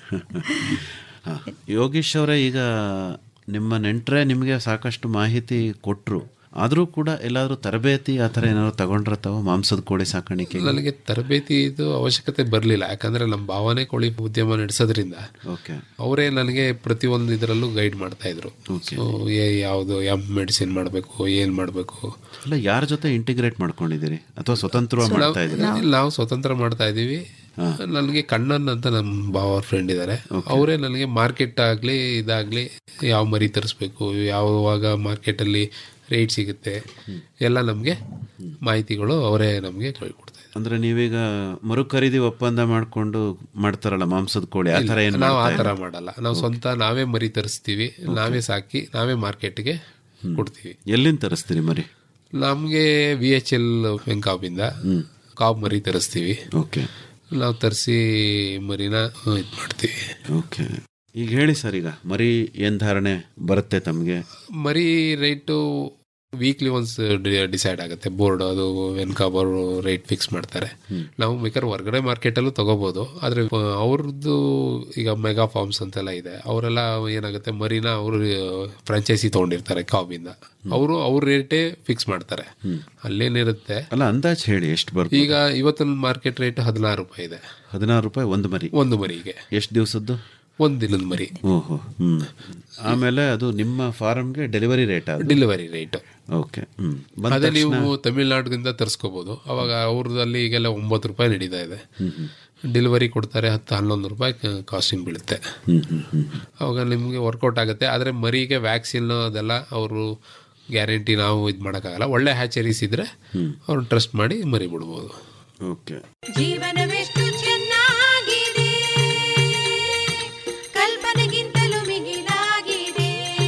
ಹಾ. ಯೋಗೀಶ್ ಅವರೇ ಈಗ ನಿಮ್ಮ ನೆಂಟರೇ ನಿಮಗೆ ಸಾಕಷ್ಟು ಮಾಹಿತಿ ಕೊಟ್ಟರು ಆದರೂ ಕೂಡ ಎಲ್ಲಾದರೂ ತರಬೇತಿ ಆ ಥರ ಏನಾದ್ರು ತಗೊಂಡಿರ್ತಾವ ಮಾಂಸದ ಕೋಳಿ ಸಾಕಾಣಿಕೆ ನನಗೆ ತರಬೇತಿ ಇದು ಅವಶ್ಯಕತೆ ಬರಲಿಲ್ಲ ಯಾಕಂದ್ರೆ ನಮ್ಮ ಭಾವನೆ ಕೋಳಿ ಉದ್ಯಮ ನಡೆಸೋದ್ರಿಂದ ಓಕೆ ಅವರೇ ನನಗೆ ಪ್ರತಿಯೊಂದು ಇದರಲ್ಲೂ ಗೈಡ್ ಮಾಡ್ತಾ ಇದ್ರು ಸೊ ಯಾವುದು ಯಾವ ಮೆಡಿಸಿನ್ ಮಾಡಬೇಕು ಏನ್ ಮಾಡಬೇಕು ಅಲ್ಲ ಯಾರ ಜೊತೆ ಇಂಟಿಗ್ರೇಟ್ ಮಾಡ್ಕೊಂಡಿದ್ದೀರಿ ಅಥವಾ ಸ್ವತಂತ್ರವಾಗಿ ಮಾಡ್ತಾ ಇದ್ದೀರಿ ನಾವು ಸ್ವತಂತ್ರ ಮಾಡ್ತಾ ಇದೀವಿ ನನಗೆ ಕಣ್ಣನ್ ಅಂತ ನಮ್ಮ ಭಾವ ಫ್ರೆಂಡ್ ಇದ್ದಾರೆ ಅವರೇ ನನಗೆ ಮಾರ್ಕೆಟ್ ಆಗ್ಲಿ ಇದಾಗ್ಲಿ ಯಾವ ಮರಿ ತರಿಸ್ಬೇಕು ಯಾವಾಗ ಮಾರ್ಕೆಟ್ ಅಲ್ಲಿ ರೇಟ್ ಸಿಗುತ್ತೆ ಎಲ್ಲ ನಮಗೆ ಮಾಹಿತಿಗಳು ಅವರೇ ನಮಗೆ ಕೊಡ್ತಾರೆ ಅಂದ್ರೆ ನೀವೀಗ ಮರು ಖರೀದಿ ಒಪ್ಪಂದ ಮಾಡ್ಕೊಂಡು ಮಾಡ್ತಾರಲ್ಲ ಮಾಂಸದ ಕೋಳಿ ಆ ಥರ ಏನು ನಾವು ಆ ತರ ಮಾಡಲ್ಲ ನಾವು ಸ್ವಂತ ನಾವೇ ಮರಿ ತರಿಸ್ತೀವಿ ನಾವೇ ಸಾಕಿ ನಾವೇ ಮಾರ್ಕೆಟ್ಗೆ ಕೊಡ್ತೀವಿ ಎಲ್ಲಿಂದ ತರಿಸ್ತೀರಿ ಮರಿ ನಮಗೆ ವಿ ಎಚ್ ಎಲ್ ಬೆಂಕಾಬಿಂದ ಕಾಬ್ ಮರಿ ತರಿಸ್ತೀವಿ ಓಕೆ ನಾವು ತರಿಸಿ ಮರಿನ ಇದು ಮಾಡ್ತೀವಿ ಓಕೆ ಈಗ ಹೇಳಿ ಸರ್ ಈಗ ಮರಿ ಏನ್ ಧಾರಣೆ ಬರುತ್ತೆ ತಮಗೆ ಮರಿ ರೇಟು ವೀಕ್ಲಿ ಒನ್ಸ್ ಡಿಸೈಡ್ ಆಗುತ್ತೆ ಬೋರ್ಡ್ ಅದು ವೆನ್ಕಾಬ್ ಅವರು ರೇಟ್ ಫಿಕ್ಸ್ ಮಾಡ್ತಾರೆ ನಾವು ಬೇಕಾದ್ರೆ ಹೊರಗಡೆ ಮಾರ್ಕೆಟಲ್ಲೂ ತಗೋಬಹುದು ಆದರೆ ಅವ್ರದ್ದು ಈಗ ಮೆಗಾ ಫಾರ್ಮ್ಸ್ ಅಂತೆಲ್ಲ ಇದೆ ಅವರೆಲ್ಲ ಏನಾಗುತ್ತೆ ಮರಿನ ಅವರು ಫ್ರಾಂಚೈಸಿ ತೊಗೊಂಡಿರ್ತಾರೆ ಕಾಬಿಂದ ಅವರು ಅವ್ರ ರೇಟೇ ಫಿಕ್ಸ್ ಮಾಡ್ತಾರೆ ಅಲ್ಲೇನಿರುತ್ತೆ ಅಲ್ಲ ಅಂದಾಜ್ ಹೇಳಿ ಎಷ್ಟು ಬರುತ್ತೆ ಈಗ ಇವತ್ತಿನ ಮಾರ್ಕೆಟ್ ರೇಟ್ ಹದಿನಾರು ರೂಪಾಯಿ ಇದೆ ಹದಿನಾರು ರೂಪಾಯಿ ಒಂದು ಮರಿ ಒಂದು ಮರಿಗೆ ಎಷ್ಟು ದಿವಸದ್ದು ಒಂದು ದಿನದ ಮರಿ ಓಹೋ ಹ್ಮ್ ಆಮೇಲೆ ಅದು ನಿಮ್ಮ ಫಾರ್ಮ್ಗೆ ಡೆಲಿವರಿ ರೇಟ್ ಅದು ಡೆಲಿವರಿ ರೇಟ್ ಓಕೆ ಹ್ಮ್ ಬಂದ ಅದೇ ತಕ್ಷಣ ನೀವು ತಮಿಳ್ನಾಡಿನಿಂದ ತರಿಸ್ಕೋಬಹುದು ಅವಾಗ ಅವ್ರದಲ್ಲಿ ಈಗೆಲ್ಲ ಒಂಬತ್ತು ರೂಪಾಯಿ ನಡೀತಾ ಇದೆ ಡೆಲಿವರಿ ಕೊಡ್ತಾರೆ ಹತ್ತು ಹನ್ನೊಂದು ರೂಪಾಯಿ ಕಾಸ್ಟಿಂಗ್ ಬೀಳುತ್ತೆ ಹ್ಮ್ ಹ್ಮ್ ಹ್ಮ್ ಅವಾಗ ನಿಮಗೆ ವರ್ಕೌಟ್ ಆಗುತ್ತೆ ಆದರೆ ಮರಿಗೆ ವ್ಯಾಕ್ಸಿನ್ ಅದೆಲ್ಲ ಅವರು ಗ್ಯಾರಂಟಿ ನಾವು ಇದು ಮಾಡೋಕ್ಕಾಗಲ್ಲ ಒಳ್ಳೆ ಹ್ಯಾಚರೀಸ್ ಇದ್ರೆ ಅವ್ರನ್ನ ಟ್ರಸ್ಟ್ ಮಾಡಿ ಮರಿ ಬಿಡ್ಬೋದು ಓಕೆ ಜೀವನವೆಷ್ಟು ಚೆನ್ನಾಗಿದೆ ಕಲ್ಪನೆಗಿಂತಲೂ ಮಿಗಿಲಾಗಿದೆ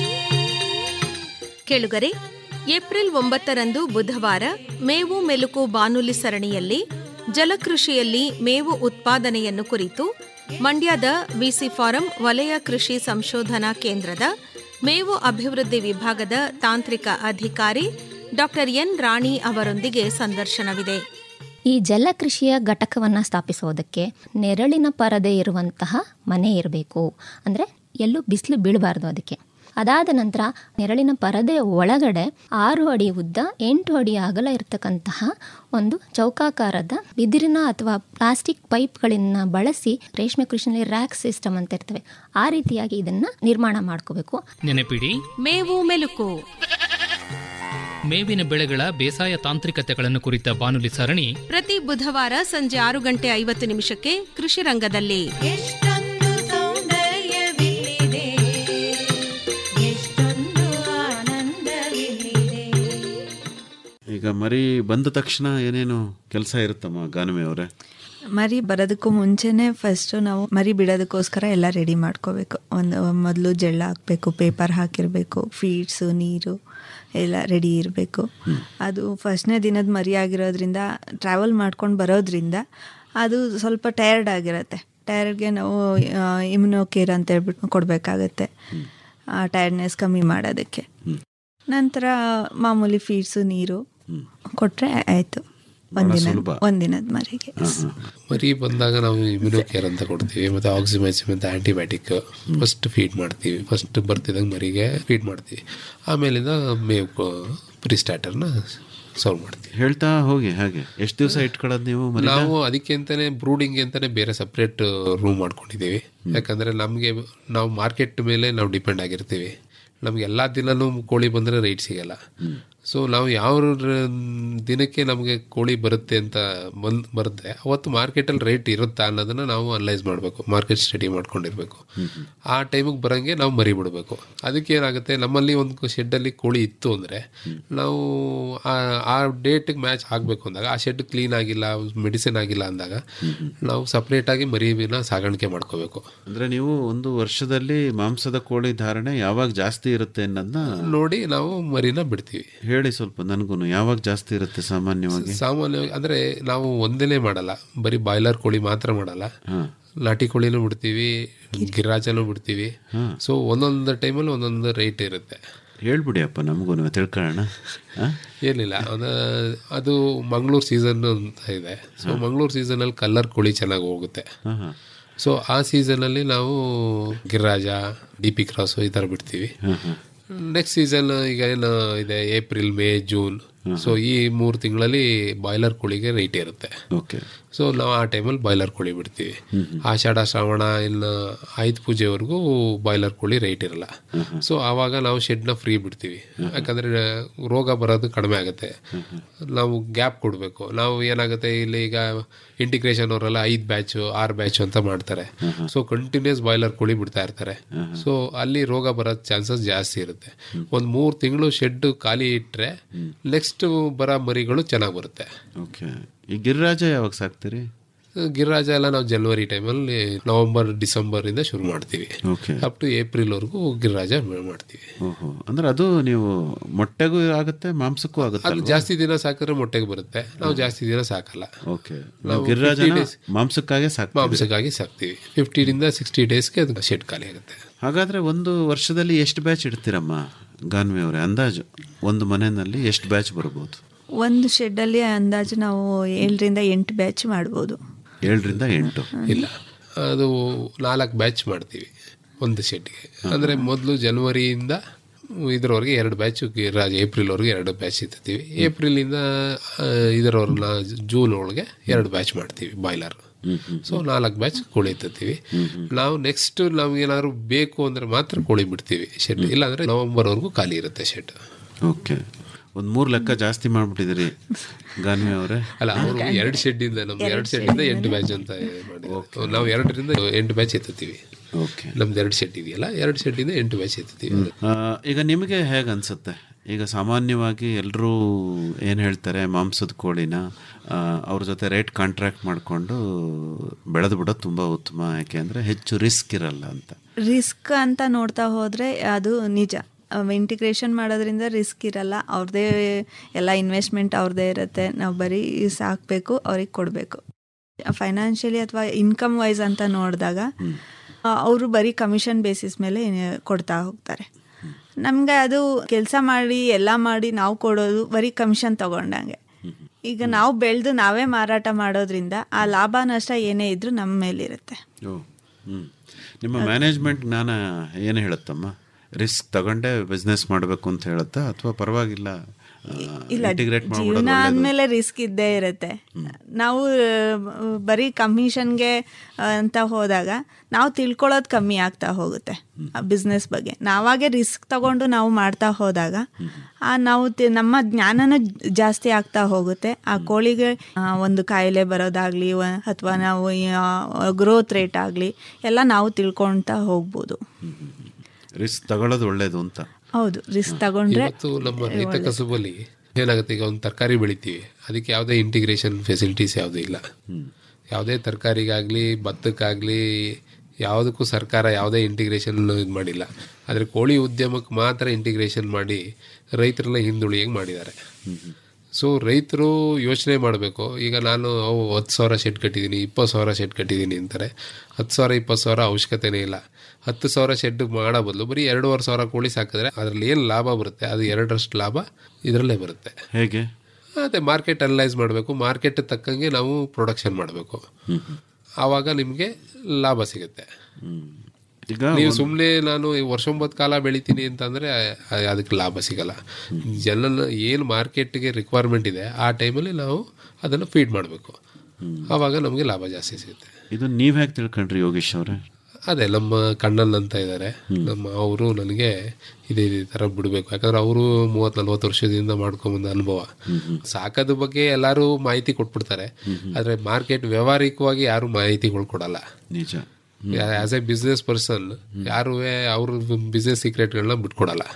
ಕೇಳುಗರೆ ಏಪ್ರಿಲ್ ಒಂಬತ್ತರಂದು ಬುಧವಾರ ಮೇವು ಮೆಲುಕು ಬಾನುಲಿ ಸರಣಿಯಲ್ಲಿ ಜಲಕೃಷಿಯಲ್ಲಿ ಮೇವು ಉತ್ಪಾದನೆಯನ್ನು ಕುರಿತು ಮಂಡ್ಯದ ವಿಸಿ ಫಾರಂ ವಲಯ ಕೃಷಿ ಸಂಶೋಧನಾ ಕೇಂದ್ರದ ಮೇವು ಅಭಿವೃದ್ಧಿ ವಿಭಾಗದ ತಾಂತ್ರಿಕ ಅಧಿಕಾರಿ ಡಾಕ್ಟರ್ ಎನ್ ರಾಣಿ ಅವರೊಂದಿಗೆ ಸಂದರ್ಶನವಿದೆ ಈ ಜಲಕೃಷಿಯ ಘಟಕವನ್ನು ಸ್ಥಾಪಿಸೋದಕ್ಕೆ ನೆರಳಿನ ಪರದೆ ಇರುವಂತಹ ಮನೆ ಇರಬೇಕು ಅಂದರೆ ಎಲ್ಲೂ ಬಿಸಿಲು ಬೀಳಬಾರ್ದು ಅದಕ್ಕೆ ಅದಾದ ನಂತರ ನೆರಳಿನ ಪರದೆ ಒಳಗಡೆ ಆರು ಅಡಿ ಉದ್ದ ಎಂಟು ಅಡಿ ಅಗಲ ಇರತಕ್ಕಂತಹ ಒಂದು ಚೌಕಾಕಾರದ ಬಿದಿರಿನ ಅಥವಾ ಪ್ಲಾಸ್ಟಿಕ್ ಪೈಪ್ಗಳನ್ನು ಬಳಸಿ ರೇಷ್ಮೆ ಕೃಷಿನಲ್ಲಿ ರ್ಯಾಕ್ ಸಿಸ್ಟಮ್ ಅಂತ ಇರ್ತವೆ ಆ ರೀತಿಯಾಗಿ ಇದನ್ನು ನಿರ್ಮಾಣ ಮಾಡ್ಕೋಬೇಕು ನೆನಪಿಡಿ ಮೇವು ಮೆಲುಕು ಮೇವಿನ ಬೆಳೆಗಳ ಬೇಸಾಯ ತಾಂತ್ರಿಕತೆಗಳನ್ನು ಕುರಿತ ಬಾನುಲಿ ಸರಣಿ ಪ್ರತಿ ಬುಧವಾರ ಸಂಜೆ ಆರು ಗಂಟೆ ಐವತ್ತು ನಿಮಿಷಕ್ಕೆ ಕೃಷಿ ರಂಗದಲ್ಲಿ ಎಷ್ಟೊಂದು ಸೌಂದರ್ಯವಿಲ್ಲಿದೆ ಎಷ್ಟೊಂದು ಆನಂದವಿಲ್ಲಿದೆ ಈಗ ಮರಿ ಬಂದ ತಕ್ಷಣ ಏನೇನು ಕೆಲಸ ಇರುತ್ತಮ್ಮ ಗಾನಮಿ ಅವರೇ ಮರಿ ಬರೋದಕ್ಕೂ ಮುಂಚೆನೇ ಫಸ್ಟು ನಾವು ಮರಿ ಬಿಡೋದಕ್ಕೋಸ್ಕರ ಎಲ್ಲ ರೆಡಿ ಮಾಡ್ಕೋಬೇಕು ಒಂದು ಮೊದಲು ಜೆಳ್ಳ ಹಾಕಬೇಕು ಪೇಪರ್ ಹಾಕಿರಬೇಕು ಫೀಡ್ಸು ನೀರು ಎಲ್ಲ ರೆಡಿ ಇರಬೇಕು ಅದು ಫಸ್ಟ್ನೇ ದಿನದ ಮರಿ ಆಗಿರೋದ್ರಿಂದ ಟ್ರಾವೆಲ್ ಮಾಡ್ಕೊಂಡು ಬರೋದ್ರಿಂದ ಅದು ಸ್ವಲ್ಪ ಟಯರ್ಡ್ ಆಗಿರುತ್ತೆ ಟಯರ್ಡ್ಗೆ ನಾವು ಇಮ್ಯುನೋ ಕೇರ್ ಅಂತ ಹೇಳ್ಬಿಟ್ಟು ಕೊಡಬೇಕಾಗತ್ತೆ ಆ ಟಯರ್ಡ್ನೆಸ್ ಕಮ್ಮಿ ಮಾಡೋದಕ್ಕೆ ನಂತರ ಮಾಮೂಲಿ ಫೀಡ್ಸು ನೀರು ಕೊಟ್ಟರೆ ಆಯಿತು ಒಂದಿನ ಸುಲಭ. ಒಂದಿನದ ಮರಿಗೆ ಮರಿ ಬಂದಾಗ ನಾವು ಇಮ್ಯುನೋ ಕೇರ್ ಅಂತ ಕೊಡ್ತೀವಿ ಮತ್ತೆ ಆಕ್ಸಿಮೈಸಿಮ್ ಅಂತ ಆಂಟಿಬಯೋಟಿಕ್ ಫಸ್ಟ್ ಫೀಡ್ ಮಾಡ್ತೀವಿ ಫಸ್ಟ್ ಬರ್ತಿದ್ದಂಗೆ ಮರಿಗೆ ಫೀಡ್ ಮಾಡ್ತೀವಿ ಆಮೇಲಿಂದ ಮೇವು ಪ್ರಿ ಸ್ಟಾರ್ಟರ್ನ ಸರ್ವ್ ಮಾಡ್ತೀವಿ ಹೇಳ್ತಾ ಹೋಗಿ ಹಾಗೆ ಎಷ್ಟು ದಿವಸ ಇಟ್ಕೊಳ್ಳೋದು ನೀವು ಮರಿ ನಾವು ಅದಕ್ಕೆ ಅಂತಾನೆ ಬ್ರೂಡಿಂಗ್ ಅಂತಾನೆ ಬೇರೆ ಸಪ್ರೇಟ್ ರೂಮ್ ಮಾಡ್ಕೊಂಡಿದ್ದೀವಿ ಯಾಕಂದ್ರೆ ನಮಗೆ ನಾವು ಮಾರ್ಕೆಟ್ ಮೇಲೆ ನಾವು ಡಿಪೆಂಡ್ ಆಗಿರ್ತೀವಿ ನಮ್ಗೆ ಎಲ್ಲ ದಿನನೂ ಕೋಳಿ ಬಂದರೆ ರೇಟ್ ಸಿಗಲ್ಲ ಸೊ ನಾವು ಯಾವ ರ- ದಿನಕ್ಕೆ ನಮಗೆ ಕೋಳಿ ಬರುತ್ತೆ ಅಂತ ಬಂದ್ ಬರುತ್ತೆ ಅವತ್ತು ಮಾರ್ಕೆಟಲ್ಲಿ ರೇಟ್ ಇರುತ್ತಾ ಅನ್ನೋದನ್ನ ನಾವು ಅನಲೈಸ್ ಮಾಡಬೇಕು ಮಾರ್ಕೆಟ್ ಸ್ಟಡಿ ಮಾಡ್ಕೊಂಡಿರ್ಬೇಕು ಆ ಟೈಮಿಗೆ ಬರಂಗೆ ನಾವು ಮರಿ ಬಿಡಬೇಕು ಅದಕ್ಕೆ ಏನಾಗುತ್ತೆ ನಮ್ಮಲ್ಲಿ ಒಂದು ಶೆಡ್ಡಲ್ಲಿ ಕೋಳಿ ಇತ್ತು ಅಂದರೆ ನಾವು ಆ- ಆ ಡೇಟಿಗೆ ಮ್ಯಾಚ್ ಆಗಬೇಕು ಅಂದಾಗ ಆ ಶೆಡ್ ಕ್ಲೀನ್ ಆಗಿಲ್ಲ ಮೆಡಿಸಿನ್ ಆಗಿಲ್ಲ ಅಂದಾಗ ನಾವು ಸಪ್ರೇಟಾಗಿ ಮರಿನ ಸಾಗಾಣಿಕೆ ಮಾಡ್ಕೋಬೇಕು ಅಂದ್ರೆ ನೀವು ಒಂದು ವರ್ಷದಲ್ಲಿ ಮಾಂಸದ ಕೋಳಿ ಧಾರಣೆ ಯಾವಾಗ ಜಾಸ್ತಿ ಇರುತ್ತೆ ಅನ್ನೋದನ್ನ ನೋಡಿ ನಾವು ಮರಿನ ಬಿಡ್ತೀವಿ ಹೇಳಿ ಸ್ವಲ್ಪ ನನಗೂ ಯಾವಾಗ ಜಾಸ್ತಿ ಇರುತ್ತೆ ಸಾಮಾನ್ಯವಾಗಿ ಸಾಮಾನ್ಯವಾಗಿ ಅಂದ್ರೆ ನಾವು ಒಂದೇನೆ ಮಾಡಲ್ಲ ಬರೀ ಬಾಯ್ಲರ್ ಕೋಳಿ ಮಾತ್ರ ಮಾಡಲ್ಲ ನಾಟಿ ಕೋಳಿನೂ ಬಿಡ್ತೀವಿ ಗಿರಾಜನೂ ಬಿಡ್ತೀವಿ ಸೊ ಒಂದೊಂದು ಟೈಮಲ್ಲಿ ಒಂದೊಂದು ರೇಟ್ ಇರುತ್ತೆ ಹೇಳ್ಬಿಡಿ ಅಪ್ಪ ನಮಗೂ ತಿಳ್ಕೊಳ್ಳೋಣ ಆ? ಏನಿಲ್ಲ ಅದು ಅದು ಮಂಗಳೂರು ಸೀಸನ್ ಅಂತ ಇದೆ ಸೊ ಮಂಗಳೂರು ಸೀಸನಲ್ಲಿ ಕಲ್ಲರ್ ಕೋಳಿ ಚೆನ್ನಾಗಿ ಹೋಗುತ್ತೆ ಸೊ ಆ ಸೀಸನಲ್ಲಿ ನಾವು ಗಿರಿರಾಜ ಡಿ ಪಿ ಕ್ರಾಸು ಈ ಥರ ಬಿಡ್ತೀವಿ ನೆಕ್ಸ್ಟ್ ಸೀಸನ್ ಈಗ ಏನು ಇದೆ ಏಪ್ರಿಲ್ ಮೇ ಜೂನ್ ಸೊ ಈ ಮೂರು ತಿಂಗಳಲ್ಲಿ ಬಾಯ್ಲರ್ ಕೋಳಿಗೆ ರೇಟ್ ಇರುತ್ತೆ ಓಕೆ ಸೊ ನಾವು ಆ ಟೈಮಲ್ಲಿ ಬಾಯ್ಲರ್ ಕೋಳಿ ಬಿಡ್ತೀವಿ ಆಷಾಢ ಶ್ರಾವಣ ಇನ್ನು ಆಯುಧ ಪೂಜೆವರೆಗೂ ಬಾಯ್ಲರ್ ಕೋಳಿ ರೇಟ್ ಇರಲ್ಲ ಸೊ ಆವಾಗ ನಾವು ಶೆಡ್ನ ಫ್ರೀ ಬಿಡ್ತೀವಿ ಯಾಕಂದ್ರೆ ರೋಗ ಬರೋದು ಕಡಿಮೆ ಆಗುತ್ತೆ ನಾವು ಗ್ಯಾಪ್ ಕೊಡಬೇಕು ನಾವು ಏನಾಗುತ್ತೆ ಇಲ್ಲಿ ಈಗ ಇಂಟಿಗ್ರೇಷನ್ ಅವರೆಲ್ಲ ಐದು ಬ್ಯಾಚು ಆರು ಬ್ಯಾಚು ಅಂತ ಮಾಡ್ತಾರೆ ಸೊ ಕಂಟಿನ್ಯೂಸ್ ಬಾಯ್ಲರ್ ಕೋಳಿ ಬಿಡ್ತಾ ಇರ್ತಾರೆ ಸೊ ಅಲ್ಲಿ ರೋಗ ಬರೋ ಚಾನ್ಸಸ್ ಜಾಸ್ತಿ ಇರುತ್ತೆ ಒಂದು ಮೂರು ತಿಂಗಳು ಶೆಡ್ ಖಾಲಿ ಇಟ್ಟರೆ ನೆಕ್ಸ್ಟ್ ಬರೋ ಮರಿಗಳು ಚೆನ್ನಾಗಿ ಬರುತ್ತೆ ಓಕೆ ಈ ಗಿರಿರಾಜ ಯಾವಾಗ ಸಾಕ್ತೀರಿ ಗಿರಿರಾಜ ಎಲ್ಲ ನಾವು ಜನವರಿ ಟೈಮಲ್ಲಿ ನವೆಂಬರ್ ಡಿಸೆಂಬರ್ ಇಂದ ಶುರು ಮಾಡ್ತೀವಿ ಓಕೆ ಅಪ್ ಟು ಏಪ್ರಿಲ್ ವರೆಗೂ ಗಿರಿರಾಜ ಮಾಡ್ತೀವಿ ಓಹೋ ಅಂದ್ರೆ ಅದು ನೀವು ಮೊಟ್ಟೆಗೂ ಆಗುತ್ತೆ ಮಾಂಸಕ್ಕೂ ಆಗುತ್ತೆ ಅದು ಜಾಸ್ತಿ ದಿನ ಸಾಕಿದ್ರೆ ಮೊಟ್ಟೆಗೆ ಬರುತ್ತೆ ನಾವು ಜಾಸ್ತಿ ದಿನ ಸಾಕಲ್ಲ ಓಕೆ ನಾವು ಗಿರಿರಾಜನ ಮಾಂಸಕ್ಕಾಗಿ ಸಾಕ್ತೀವಿ ಮಾಂಸಕ್ಕಾಗಿ ಸಾಕ್ತೀವಿ ಫಿಫ್ಟಿನಿಂದ ಸಿಕ್ಸ್ಟಿ ಡೇಸ್ಗೆ ಅದು ಶೆಡ್ ಖಾಲಿ ಆಗುತ್ತೆ ಹಾಗಾದ್ರೆ ಒಂದು ವರ್ಷದಲ್ಲಿ ಎಷ್ಟು ಬ್ಯಾಚ್ ಇಡ್ತೀರಮ್ಮ ಗಾನ್ವಿ ಅವರೇ ಅಂದಾಜು ಒಂದು ಮನೆಯಲ್ಲಿ ಎಷ್ಟು ಬ್ಯಾಚ್ ಬರ್ಬೋದು ಒಂದು ಶೆಡ್ಡಲ್ಲಿ ಅಂದಾಜು ನಾವು ಏಳರಿಂದ ಎಂಟು ಬ್ಯಾಚ್ ಮಾಡ್ಬೋದು ಏಳರಿಂದ ಎಂಟು ಇಲ್ಲ ಅದು ನಾಲ್ಕು ಬ್ಯಾಚ್ ಮಾಡ್ತೀವಿ ಒಂದು ಶೆಡ್ಗೆ ಅಂದರೆ ಮೊದಲು ಜನವರಿಯಿಂದ ಇದರವರೆಗೆ ಎರಡು ಬ್ಯಾಚ್ ರಾಜ ಏಪ್ರಿಲ್ವರೆಗೆ ಎರಡು ಬ್ಯಾಚ್ ಇರ್ತೀವಿ ಏಪ್ರಿಲಿಂದ ಆ, ಇದರವರೆಗೆ ಜೂನ್ ಒಳಗೆ ಎರಡು ಬ್ಯಾಚ್ ಮಾಡ್ತೀವಿ ಬಾಯ್ಲರ್ ಸೊ ನಾಲ್ಕು ಬ್ಯಾಚ್ ಕೋಳಿ ಎತ್ತೀವಿ ನಾವು ನೆಕ್ಸ್ಟ್ ನಮ್ಗೆ ಏನಾದ್ರು ಬೇಕು ಅಂದ್ರೆ ಮಾತ್ರ ಕೋಳಿ ಬಿಡ್ತೀವಿ ಶೆಡ್ ಇಲ್ಲಾಂದ್ರೆ ನವೆಂಬರ್ವರೆಗೂ ಖಾಲಿ ಇರುತ್ತೆ ಶೆಡ್ ಓಕೆ ಒಂದು ಮೂರು ಲೆಕ್ಕ ಜಾಸ್ತಿ ಮಾಡ್ಬಿಟ್ಟಿದ್ದೀರಿ ಗಾನ್ವಿ ಅವರೇ ಅಲ್ಲ ಅವರು ಎರಡು ಶೆಡ್ ಇಂದ ನಮ್ದು ಎರಡು ಶೆಡ್ ಇಂದ ಎಂಟು ಬ್ಯಾಚ್ ಅಂತ ಮಾಡಿದ್ರು ನಾವು ಎರಡರಿಂದ ಎಂಟು ಬ್ಯಾಚ್ ಎತ್ತುತ್ತೀವಿ ಓಕೆ ನಮ್ದು ಎರಡು ಶೆಡ್ ಇದೆಯಲ್ಲ ಎರಡು ಶೆಡ್ ಇಂದ ಎಂಟು ಬ್ಯಾಚ್ ಎತ್ತುತ್ತೀವಿ ಆ, ಈಗ ನಿಮಗೆ ಹೇಗೆ ಅನ್ಸುತ್ತೆ ಈಗ ಸಾಮಾನ್ಯವಾಗಿ ಎಲ್ಲರೂ ಏನು ಹೇಳ್ತಾರೆ ಮಾಂಸದ ಕೋಳಿನ ಆ, ಅವ್ರ ಜೊತೆ ರೇಟ್ ಕಾಂಟ್ರಾಕ್ಟ್ ಮಾಡಿಕೊಂಡು ಬೆಳೆದು ಬಿಡೋದು ತುಂಬ ಉತ್ತಮ ಯಾಕೆ ಅಂದರೆ ಹೆಚ್ಚು ರಿಸ್ಕ್ ಇರಲ್ಲ ಅಂತ ರಿಸ್ಕ್ ಅಂತ ನೋಡ್ತಾ ಹೋದರೆ ಅದು ನಿಜ ಇಂಟಿಗ್ರೇಷನ್ ಮಾಡೋದ್ರಿಂದ ರಿಸ್ಕ್ ಇರಲ್ಲ ಅವ್ರದ್ದೇ ಎಲ್ಲ ಇನ್ವೆಸ್ಟ್ಮೆಂಟ್ ಅವ್ರದ್ದೇ ಇರುತ್ತೆ ನಾವು ಬರೀ ಸಾಕಬೇಕು ಅವ್ರಿಗೆ ಕೊಡಬೇಕು ಫೈನಾನ್ಷಿಯಲಿ ಅಥವಾ ಇನ್ಕಮ್ ವೈಸ್ ಅಂತ ನೋಡಿದಾಗ ಅವರು ಬರೀ ಕಮಿಷನ್ ಬೇಸಿಸ್ ಮೇಲೆ ಏನ್- ಕೊಡ್ತಾ ಹೋಗ್ತಾರೆ ನಮಗೆ ಅದು ಕೆಲಸ ಮಾಡಿ ಎಲ್ಲ ಮಾಡಿ ನಾವು ಕೊಡೋದು ಬರೀ ಕಮಿಷನ್ ತಗೊಂಡಂಗೆ ಈಗ ನಾವು ಬೆಳೆದು ನಾವೇ ಮಾರಾಟ ಮಾಡೋದ್ರಿಂದ ಆ ಲಾಭ ನಷ್ಟ ಏನೇ ಇದ್ರೂ ನಮ್ಮ ಮೇಲಿರುತ್ತೆ ಓ ಹ್ಞೂ ನಿಮ್ಮ ಮ್ಯಾನೇಜ್ಮೆಂಟ್ ಜ್ಞಾನ ಏನು ಹೇಳುತ್ತಮ್ಮ ರಿಸ್ಕ್ ತಗೊಂಡೇ ಬಿಸ್ನೆಸ್ ಮಾಡಬೇಕು ಅಂತ ಹೇಳುತ್ತಾ ಅಥವಾ ಪರವಾಗಿಲ್ಲ ಇಲ್ಲ ಇಂಟಿಗ್ರೇಟ್ ಜೀವನ ಮಾಡ್ಬಿಡೋದು ಒಳ್ಳೇದು ಆದ್ಮೇಲೆ ರಿಸ್ಕ್ ಇದ್ದೇ ಇರುತ್ತೆ ನಾವು ಆ, ಬರೀ ಕಮಿಷನ್ಗೆ ಅಂತ ಹೋದಾಗ ನಾವು ತಿಳ್ಕೊಳ್ಳೋದು ಕಮ್ಮಿ ಆಗ್ತಾ ಹೋಗುತ್ತೆ ಆ ಬಿಸ್ನೆಸ್ ಬಗ್ಗೆ ನಾವಾಗೆ ರಿಸ್ಕ್ ತಗೊಂಡು ನಾವು ಮಾಡ್ತಾ ಹೋದಾಗ ಆ ನಾವು ತಿ- ನಮ್ಮ ಜ್ಞಾನನೂ ಜಾಸ್ತಿ ಆಗ್ತಾ ಹೋಗುತ್ತೆ ಆ ಕೋಳಿಗೆ ಆ, ಒಂದು ಕಾಯಿಲೆ ಬರೋದಾಗ್ಲಿ ಅಥವಾ ನಾವು ಗ್ರೋತ್ ರೇಟ್ ಆಗಲಿ ಎಲ್ಲ ನಾವು ತಿಳ್ಕೊಳ್ತಾ ಹೋಗ್ಬೋದು ರಿಸ್ಕ್ ತಗೊಳ್ಳೋದು ಒಳ್ಳೇದು ಅಂತ ಹೌದು ರಿಸ್ಕ್ ತಗೊಂಡ್ರೆ ಇವತ್ತು ನಮ್ಮ ರೈತ ಕಸುಬಲ್ಲಿ ಏನಾಗುತ್ತೆ ಈಗ ಒಂದು ತರಕಾರಿ ಬೆಳಿತೀವಿ ಅದಕ್ಕೆ ಯಾವುದೇ ಇಂಟಿಗ್ರೇಷನ್ ಫೆಸಿಲಿಟೀಸ್ ಯಾವುದೂ ಇಲ್ಲ ಯಾವುದೇ ತರಕಾರಿಗಾಗಲಿ ಭತ್ತಕ್ಕಾಗಲಿ ಯಾವುದಕ್ಕೂ ಸರ್ಕಾರ ಯಾವುದೇ ಇಂಟಿಗ್ರೇಷನ್ ಇದು ಮಾಡಿಲ್ಲ ಆದರೆ ಕೋಳಿ ಉದ್ಯಮಕ್ಕೆ ಮಾತ್ರ ಇಂಟಿಗ್ರೇಷನ್ ಮಾಡಿ ರೈತರೆಲ್ಲ ಹಿಂದುಳಿಯಂಗೆ ಮಾಡಿದ್ದಾರೆ ಸೊ ರೈತರು ಯೋಚನೆ ಮಾಡಬೇಕು ಈಗ ನಾನು ಅವು ಹತ್ತು ಸಾವಿರ ಶೆಡ್ ಕಟ್ಟಿದ್ದೀನಿ ಇಪ್ಪತ್ತು ಸಾವಿರ ಶೆಡ್ ಕಟ್ಟಿದ್ದೀನಿ ಅಂತಾರೆ ಹತ್ತು ಸಾವಿರ ಇಪ್ಪತ್ತು ಸಾವಿರ ಅವಶ್ಯಕತೆನೇ ಇಲ್ಲ ಹತ್ತು ಸಾವಿರ ಶೆಡ್ ಮಾಡೋ ಬದಲು ಬರೀ ಎರಡೂವರೆ ಸಾವಿರ ಕೋಳಿ ಸಾಕಿದ್ರೆ ಅದರಲ್ಲಿ ಏನು ಲಾಭ ಬರುತ್ತೆ ಅದು ಎರಡರಷ್ಟು ಲಾಭ ಇದರಲ್ಲೇ ಬರುತ್ತೆ ಹೇಗೆ ಅದೇ ಮಾರ್ಕೆಟ್ ಅನಲೈಸ್ ಮಾಡಬೇಕು ಮಾರ್ಕೆಟ್ ತಕ್ಕಂಗೆ ನಾವು ಪ್ರೊಡಕ್ಷನ್ ಮಾಡಬೇಕು ಆವಾಗ ನಿಮಗೆ ಲಾಭ ಸಿಗುತ್ತೆ ಈಗ ನೀವು ಒಂದು- ಸುಮ್ಮನೆ ನಾನು ಈ ವರ್ಷೊಂಬತ್ತು ಕಾಲ ಬೆಳಿತೀನಿ ಅಂತಂದ್ರೆ ಅ- ಅದಕ್ಕೆ ಲಾಭ ಸಿಗಲ್ಲ ಜನನ ಏನು ಮಾರ್ಕೆಟ್ಗೆ ರಿಕ್ವೈರ್ಮೆಂಟ್ ಇದೆ ಆ ಟೈಮಲ್ಲಿ ನಾವು ಅದನ್ನು ಫೀಡ್ ಮಾಡಬೇಕು ಆವಾಗ ನಮಗೆ ಲಾಭ ಜಾಸ್ತಿ ಸಿಗುತ್ತೆ ಇದು ನೀವು ಹೇಗೆ ತಿಳ್ಕೊಂಡ್ರಿ ಯೋಗೇಶ್ ಅವರೇ ಅದೇ ನಮ್ಮ ಕಣ್ಣನ್ ಅಂತ ಇದ್ದಾರೆ ನಮ್ಮ ಅವರು ನನಗೆ ಇದೇ ಇದೇ ಥರ ಬಿಡಬೇಕು ಯಾಕಂದ್ರೆ ಅವರು ಮೂವತ್ತು ನಲ್ವತ್ತು ವರ್ಷದಿಂದ ಮಾಡ್ಕೊಂಬಂದ ಅನುಭವ ಸಾಕೋದ ಬಗ್ಗೆ ಎಲ್ಲರೂ ಮಾಹಿತಿ ಕೊಟ್ಬಿಡ್ತಾರೆ ಆದರೆ ಮಾರ್ಕೆಟ್ ವ್ಯವಹಾರಿಕವಾಗಿ ಯಾರು ಮಾಹಿತಿಗಳು ಕೊಡಲ್ಲ ನಿಜ ಆಸ್ ಎ ಬಿಸ್ನೆಸ್ ಪರ್ಸನ್ ಯಾರು ಅವ್ರ ಬಿಸ್ನೆಸ್ ಸೀಕ್ರೆಟ್ಗಳನ್ನ ಬಿಟ್ಕೊಡಲ್ಲ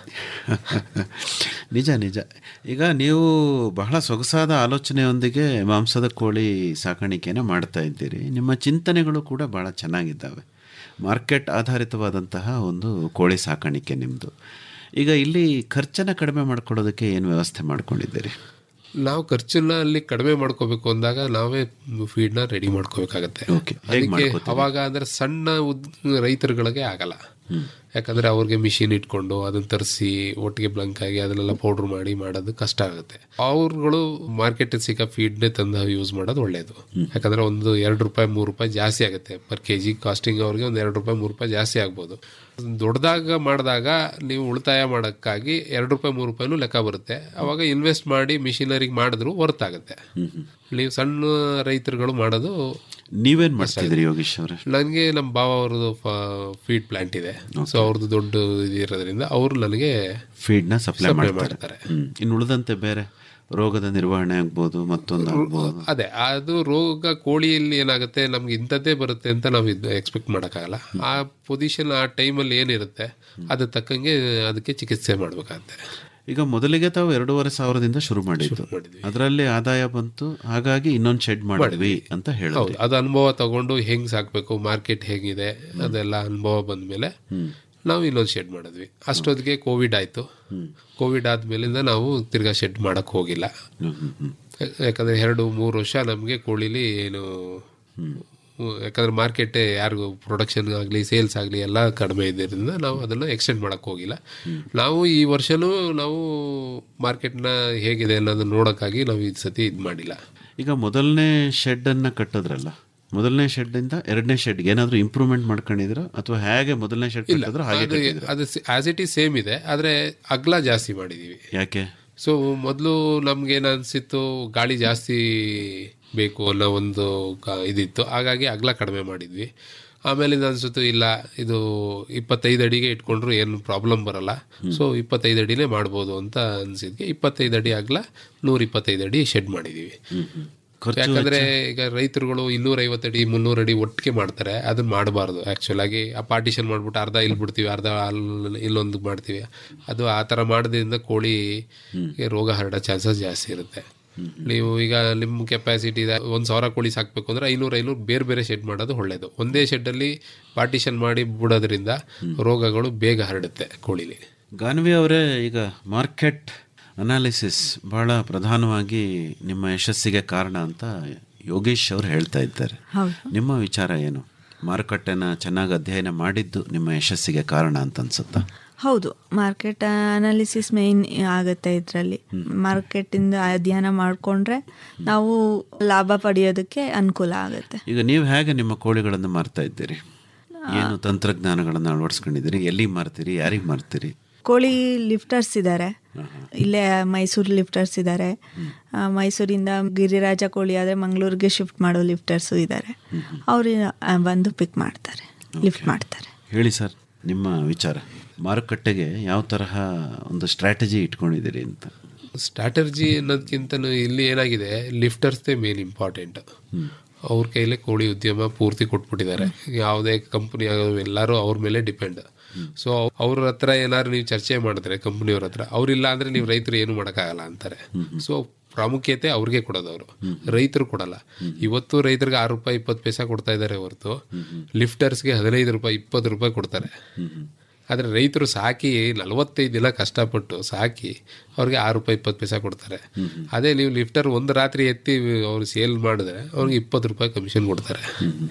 ನಿಜ ನಿಜ ಈಗ ನೀವು ಬಹಳ ಸೊಗಸಾದ ಆಲೋಚನೆಯೊಂದಿಗೆ ಮಾಂಸದ ಕೋಳಿ ಸಾಕಾಣಿಕೆನ ಮಾಡ್ತಾ ಇದ್ದೀರಿ ನಿಮ್ಮ ಚಿಂತನೆಗಳು ಕೂಡ ಬಹಳ ಚೆನ್ನಾಗಿದ್ದಾವೆ ಮಾರ್ಕೆಟ್ ಆಧಾರಿತವಾದಂತಹ ಒಂದು ಕೋಳಿ ಸಾಕಾಣಿಕೆ ನಿಮ್ಮದು ಈಗ ಇಲ್ಲಿ ಖರ್ಚನ್ನು ಕಡಿಮೆ ಮಾಡ್ಕೊಳ್ಳೋದಕ್ಕೆ ಏನು ವ್ಯವಸ್ಥೆ ಮಾಡ್ಕೊಂಡಿದ್ದೀರಿ ನಾವು ಖರ್ಚನ್ನ ಅಲ್ಲಿ ಕಡಿಮೆ ಮಾಡ್ಕೋಬೇಕು ಅಂದಾಗ ನಾವೇ ಫೀಡ್ನ ರೆಡಿ ಮಾಡ್ಕೋಬೇಕಾಗತ್ತೆ ಹೇಗ್ ಅದಕ್ಕೆ ಮಾಡ್ಕೋತೀರಿ? ಅವಾಗ ಅಂದ್ರೆ ಸಣ್ಣ ಉದ್ ರೈತರುಗಳಿಗೆ ಆಗಲ್ಲ ಯಾಕಂದ್ರೆ ಅವ್ರಿಗೆ ಮಿಷಿನ್ ಇಟ್ಕೊಂಡು ಅದನ್ನ ತರಿಸಿ ಒಟ್ಟಿಗೆ ಬ್ಲಂಕ್ ಆಗಿ ಅದನ್ನೆಲ್ಲ ಪೌಡ್ರ್ ಮಾಡಿ ಮಾಡೋದು ಕಷ್ಟ ಆಗುತ್ತೆ ಅವ್ರುಗಳು ಮಾರ್ಕೆಟ್ ಸಿಕ್ಕ ಫೀಡ್ನೇ ತಂದು ಯೂಸ್ ಮಾಡೋದು ಒಳ್ಳೇದು ಯಾಕಂದ್ರೆ ಒಂದು ಎರಡು ರೂಪಾಯಿ ಮೂರು ರೂಪಾಯಿ ಜಾಸ್ತಿ ಆಗುತ್ತೆ ಪರ್ ಕೆ ಜಿ ಕಾಸ್ಟಿಂಗ್ ಅವ್ರಿಗೆ ಒಂದು ಎರಡು ರೂಪಾಯಿ ಮೂರು ರೂಪಾಯಿ ಜಾಸ್ತಿ ಆಗ್ಬೋದು ದೊಡ್ಡದಾಗ ಮಾಡಿದಾಗ ನೀವು ಉಳಿತಾಯ ಮಾಡೋಕ್ಕಾಗಿ ಎರಡು ರೂಪಾಯಿ ಮೂರು ರೂಪಾಯಿನೂ ಲೆಕ್ಕ ಬರುತ್ತೆ ಅವಾಗ ಇನ್ವೆಸ್ಟ್ ಮಾಡಿ ಮಿಷಿನರಿಗೆ ಮಾಡಿದ್ರು ವರ್ತ್ ಆಗುತ್ತೆ ನೀವು ಸಣ್ಣ ರೈತರುಗಳು ಮಾಡೋದು ನೀವೇನ್ ಮಾಡ್ತಿದ್ರಿ ಯೋಗೀಶ್ ಅವರೇ ನನಗೆ ನಮ್ಮ ಬಾವ ಅವ್ರದ್ದು ಫೀಡ್ ಪ್ಲಾಂಟ್ ಇದೆ ಸೊ ಅವ್ರದ್ದು ದೊಡ್ಡ ಇದು ಇರೋದ್ರಿಂದ ಅವರು ನನಗೆ ಫೀಡ್ನ ಸಪ್ಲೈ Supply ಮಾಡ್ತಾರೆ ಹ್ಮ್. ಇನ್ನು ಉಳಿದಂತೆ ಬೇರೆ ರೋಗದ ನಿರ್ವಹಣೆ ಆಗ್ಬೋದು ಮತ್ತೊಂದು ಆಗ್ಬೋದು ಅದೇ ಅದು ರೋಗ ಕೋಳಿಯಲ್ಲಿ ಏನಾಗುತ್ತೆ ನಮ್ಗೆ ಇಂಥದ್ದೇ ಬರುತ್ತೆ ಅಂತ ನಾವು ಇದು ಎಕ್ಸ್ಪೆಕ್ಟ್ ಮಾಡೋಕ್ಕಾಗಲ್ಲ ಆ ಪೊಸಿಷನ್ ಆ ಟೈಮಲ್ಲಿ ಏನಿರುತ್ತೆ ಅದ್ರ ತಕ್ಕಂಗೆ ಅದಕ್ಕೆ ಚಿಕಿತ್ಸೆ ಮಾಡ್ಬೇಕಾಗತ್ತೆ ಈಗ ಮೊದಲಿಗೆ ತಾವು ಎರಡೂವರೆ ಸಾವಿರದಿಂದ ಶುರು ಮಾಡಿದ್ದು ಅದರಲ್ಲಿ ಆದಾಯ ಬಂತು ಹಾಗಾಗಿ ಇನ್ನೊಂದು ಶೆಡ್ ಮಾಡಿದ್ವಿ ಅಂತ ಹೌದು ಹೇಳಿದ್ರಿ ಅದು ಅನುಭವ ತಗೊಂಡು ಹೆಂಗ್ ಸಾಕ್ಬೇಕು ಮಾರ್ಕೆಟ್ ಹೇಗಿದೆ ಅದೆಲ್ಲ ಅನುಭವ ಬಂದ್ಮೇಲೆ ನಾವು ಇನ್ನೊಂದು ಶೆಡ್ ಮಾಡಿದ್ವಿ ಅಷ್ಟೊತ್ತಿಗೆ ಕೋವಿಡ್ ಆಯ್ತು ಕೋವಿಡ್ ಆದ್ಮೇಲಿಂದ ನಾವು ತಿರ್ಗಾ ಶೆಡ್ ಮಾಡಕ್ ಹೋಗಿಲ್ಲ ಯಾ- ಯಾಕಂದ್ರೆ ಎರಡು ಮೂರು ವರ್ಷ ನಮಗೆ ಕೋಳಿಲಿ ಏನು ಯಾಕಂದ್ರೆ ಮಾರ್ಕೆಟ್ ಯಾರಿಗೂ ಪ್ರೊಡಕ್ಷನ್ ಆಗಲಿ ಸೇಲ್ಸ್ ಆಗಲಿ ಎಲ್ಲ ಕಡಿಮೆ ಇದ್ದರಿಂದ ನಾವು ಅದನ್ನು ಎಕ್ಸ್ಟೆಂಡ್ ಮಾಡಕ್ ಹೋಗಿಲ್ಲ ನಾವು ಈ ವರ್ಷನೂ ನಾವು ಮಾರ್ಕೆಟ್ನ ಹೇಗಿದೆ ಅನ್ನೋದನ್ನ ನೋಡೋಕ್ಕಾಗಿ ನಾವು ಈ ಸತಿ ಇದು ಮಾಡಿಲ್ಲ ಈಗ ಮೊದಲನೇ ಶೆಡ್ ಅನ್ನ ಕಟ್ಟೋದ್ರಲ್ಲ ಮೊದಲನೇ ಶೆಡ್ ಇಂದ ಎರಡನೇ ಶೆಡ್ ಏನಾದ್ರೂ ಇಂಪ್ರೂವ್ಮೆಂಟ್ ಮಾಡ್ಕೊಂಡಿದ್ರ ಅಥವಾ ಹೇಗೆ ಮೊದಲನೇ ಶೆಡ್ ಇಲ್ಲ ಕಟ್ಟಿದ್ರು ಹಾಗೆ ಅದು ಕಟ್ಟಿದ್ರಾ? ಅದು ಆಸ್ ಇಟ್ ಈಸ್ ಸೇಮ್ ಇದೆ ಆದರೆ ಅಗ್ಲ ಜಾಸ್ತಿ ಮಾಡಿದೀವಿ ಯಾಕೆ ಸೊ ಮೊದಲು ನಮ್ಗೆ ಏನು ಅನ್ಸಿತ್ತು ಗಾಳಿ ಜಾಸ್ತಿ ಬೇಕು ಅನ್ನೋ ಒಂದು ಕ- ಇದಿತ್ತು ಹಾಗಾಗಿ ಅಗ್ಲ ಕಡಿಮೆ ಮಾಡಿದ್ವಿ ಆಮೇಲಿಂದ ಅನ್ಸುತ್ತು ಇಲ್ಲ ಇದು ಇಪ್ಪತ್ತೈದು ಅಡಿಗೆ ಇಟ್ಕೊಂಡ್ರು ಏನು ಪ್ರಾಬ್ಲಮ್ ಬರಲ್ಲ ಸೊ ಇಪ್ಪತ್ತೈದು ಅಡಿನೇ ಮಾಡ್ಬೋದು ಅಂತ ಅನ್ಸಿದ್ಗೆ ಇಪ್ಪತ್ತೈದು ಅಡಿ ಅಗ್ಲ ನೂರ ಇಪ್ಪತ್ತೈದು ಅಡಿ ಶೆಡ್ ಮಾಡಿದೀವಿ ಖರ್ಚು ಯಾಕಂದ್ರೆ ಈಗ ರೈತರುಗಳು ಇನ್ನೂರ ಐವತ್ತಡಿ ಮುನ್ನೂರು ಅಡಿ ಒಟ್ಟಿಗೆ ಮಾಡ್ತಾರೆ ಅದನ್ನ ಮಾಡಬಾರ್ದು ಆಕ್ಚುಲ್ ಆಗಿ ಆ ಪಾರ್ಟಿಷನ್ ಮಾಡ್ಬಿಟ್ಟು ಅರ್ಧ ಇಲ್ಲಿ ಬಿಡ್ತೀವಿ ಅರ್ಧ ಅಲ್ಲಿ ಇಲ್ಲೊಂದು ಮಾಡ್ತೀವಿ ಅದು ಆ ಥರ ಮಾಡೋದ್ರಿಂದ ಕೋಳಿ ರೋಗ ಹರಡೋ ಚಾನ್ಸಸ್ ಜಾಸ್ತಿ ಇರುತ್ತೆ ನೀವು ಈಗ ನಿಮ್ಮ ಕೆಪಾಸಿಟಿ ಇದೆ ಒಂದು ಸಾವಿರ ಕೋಳಿ ಸಾಕಬೇಕು ಅಂದ್ರೆ ಐನೂರು ಐನೂರು ಬೇರೆ ಬೇರೆ ಶೆಡ್ ಮಾಡೋದು ಒಳ್ಳೇದು ಒಂದೇ ಶೆಡ್ಡಲ್ಲಿ ಪಾರ್ಟಿಷನ್ ಮಾಡಿ ಬಿಡೋದ್ರಿಂದ ರೋಗಗಳು ಬೇಗ ಹರಡುತ್ತೆ ಕೋಳಿಲಿ ಗಾನ್ವಿ ಅವರೇ ಈಗ ಮಾರ್ಕೆಟ್ ಅನಾಲಿಸಿಸ್ ಬಹಳ ಪ್ರಧಾನವಾಗಿ ನಿಮ್ಮ ಯಶಸ್ಸಿಗೆ ಕಾರಣ ಅಂತ ಯೋಗೇಶ್ ಅವರು ಹೇಳ್ತಾ ಇದ್ದಾರೆ ಹೌದು. ನಿಮ್ಮ ವಿಚಾರ ಏನು ಮಾರುಕಟ್ಟೆನ ಚೆನ್ನಾಗಿ ಅಧ್ಯಯನ ಮಾಡಿದ್ದು ನಿಮ್ಮ ಯಶಸ್ಸಿಗೆ ಕಾರಣ ಅಂತ ಅನ್ಸುತ್ತಾ ಹೌದು ಮಾರ್ಕೆಟ್ ಅನಾಲಿಸಿಸ್ ಮೇನ್ ಆಗುತ್ತೆ ಇದರಲ್ಲಿ ಮಾರ್ಕೆಟಿಂದ ಅಧ್ಯಯನ ಮಾಡಿಕೊಂಡ್ರೆ ನಾವು ಲಾಭ ಪಡೆಯೋದಕ್ಕೆ ಅನುಕೂಲ ಆಗುತ್ತೆ ಈಗ ನೀವು ಹೇಗೆ ನಿಮ್ಮ ಕೋಳಿಗಳನ್ನು ಮಾರ್ತಾ ಇದ್ದೀರಿ ಏನು ತಂತ್ರಜ್ಞಾನಗಳನ್ನು ಅಳವಡಿಸ್ಕೊಂಡಿದ್ದೀರಿ ಎಲ್ಲಿ ಮಾರ್ತೀರಿ ಯಾರಿಗೆ ಮಾರ್ತೀರಿ ಕೋಳಿ ಲಿಫ್ಟರ್ಸ್ ಇದ್ದಾರೆ ಇಲ್ಲೇ ಮೈಸೂರು ಲಿಫ್ಟರ್ಸ್ ಇದ್ದಾರೆ ಆ, ಮೈಸೂರಿಂದ ಗಿರಿರಾಜ ಕೋಳಿ ಆದರೆ ಮಂಗಳೂರಿಗೆ ಶಿಫ್ಟ್ ಮಾಡೋ ಲಿಫ್ಟರ್ಸು ಇದ್ದಾರೆ ಅವರು ಬಂದು ಪಿಕ್ ಮಾಡ್ತಾರೆ ಲಿಫ್ಟ್ ಮಾಡ್ತಾರೆ ಹೇಳಿ ಸರ್ ನಿಮ್ಮ ವಿಚಾರ ಮಾರುಕಟ್ಟೆಗೆ ಯಾವ ತರಹ ಒಂದು ಸ್ಟ್ರಾಟಜಿ ಇಟ್ಕೊಂಡಿದ್ದೀರಿ ಅಂತ ಸ್ಟ್ರಾಟರ್ಜಿ ಅನ್ನೋದಕ್ಕಿಂತ ಇಲ್ಲಿ ಏನಾಗಿದೆ ಲಿಫ್ಟರ್ಸ್ದೇ ಮೇನ್ ಇಂಪಾರ್ಟೆಂಟ್ ಅವ್ರ ಕೈಲೇ ಕೋಳಿ ಉದ್ಯಮ ಪೂರ್ತಿ ಕೊಟ್ಬಿಟ್ಟಿದ್ದಾರೆ ಯಾವುದೇ ಕಂಪನಿ ಎಲ್ಲರೂ ಅವ್ರ ಮೇಲೆ ಡಿಪೆಂಡ್ ಸೊ ಅವ್ರ ಹತ್ರ ಏನಾದ್ರು ನೀವು ಚರ್ಚೆ ಮಾಡಿದ್ರೆ ಕಂಪನಿಯವ್ರ ಹತ್ರ ಅವ್ರಿಲ್ಲ ಅಂದ್ರೆ ನೀವು ರೈತರು ಏನು ಮಾಡೋಕ್ಕಾಗಲ್ಲ ಅಂತಾರೆ ಸೊ ಪ್ರಾಮುಖ್ಯತೆ ಅವ್ರಿಗೆ ಕೊಡೋದು ಅವರು ರೈತರು ಕೊಡಲ್ಲ ಇವತ್ತು ರೈತರಿಗೆ ಆರು ರೂಪಾಯಿ ಇಪ್ಪತ್ತು ಪೈಸಾ ಕೊಡ್ತಾ ಇದ್ದಾರೆ ಹೊರತು ಲಿಫ್ಟರ್ಸ್ಗೆ ಹದಿನೈದು ರೂಪಾಯಿ ಇಪ್ಪತ್ತು ರೂಪಾಯಿ ಕೊಡ್ತಾರೆ ಆದರೆ ರೈತರು ಸಾಕಿ ನಲವತ್ತೈದು ದಿನ ಕಷ್ಟಪಟ್ಟು ಸಾಕಿ ಅವ್ರಿಗೆ ಆರು ರೂಪಾಯಿ ಇಪ್ಪತ್ತು ಪೈಸಾ ಕೊಡ್ತಾರೆ ಅದೇ ನೀವು ಲಿಫ್ಟರ್ ಒಂದು ರಾತ್ರಿ ಎತ್ತಿ ಅವ್ರು ಸೇಲ್ ಮಾಡಿದ್ರೆ ಅವ್ರಿಗೆ ಇಪ್ಪತ್ತು ರೂಪಾಯಿ ಕಮಿಷನ್ ಕೊಡ್ತಾರೆ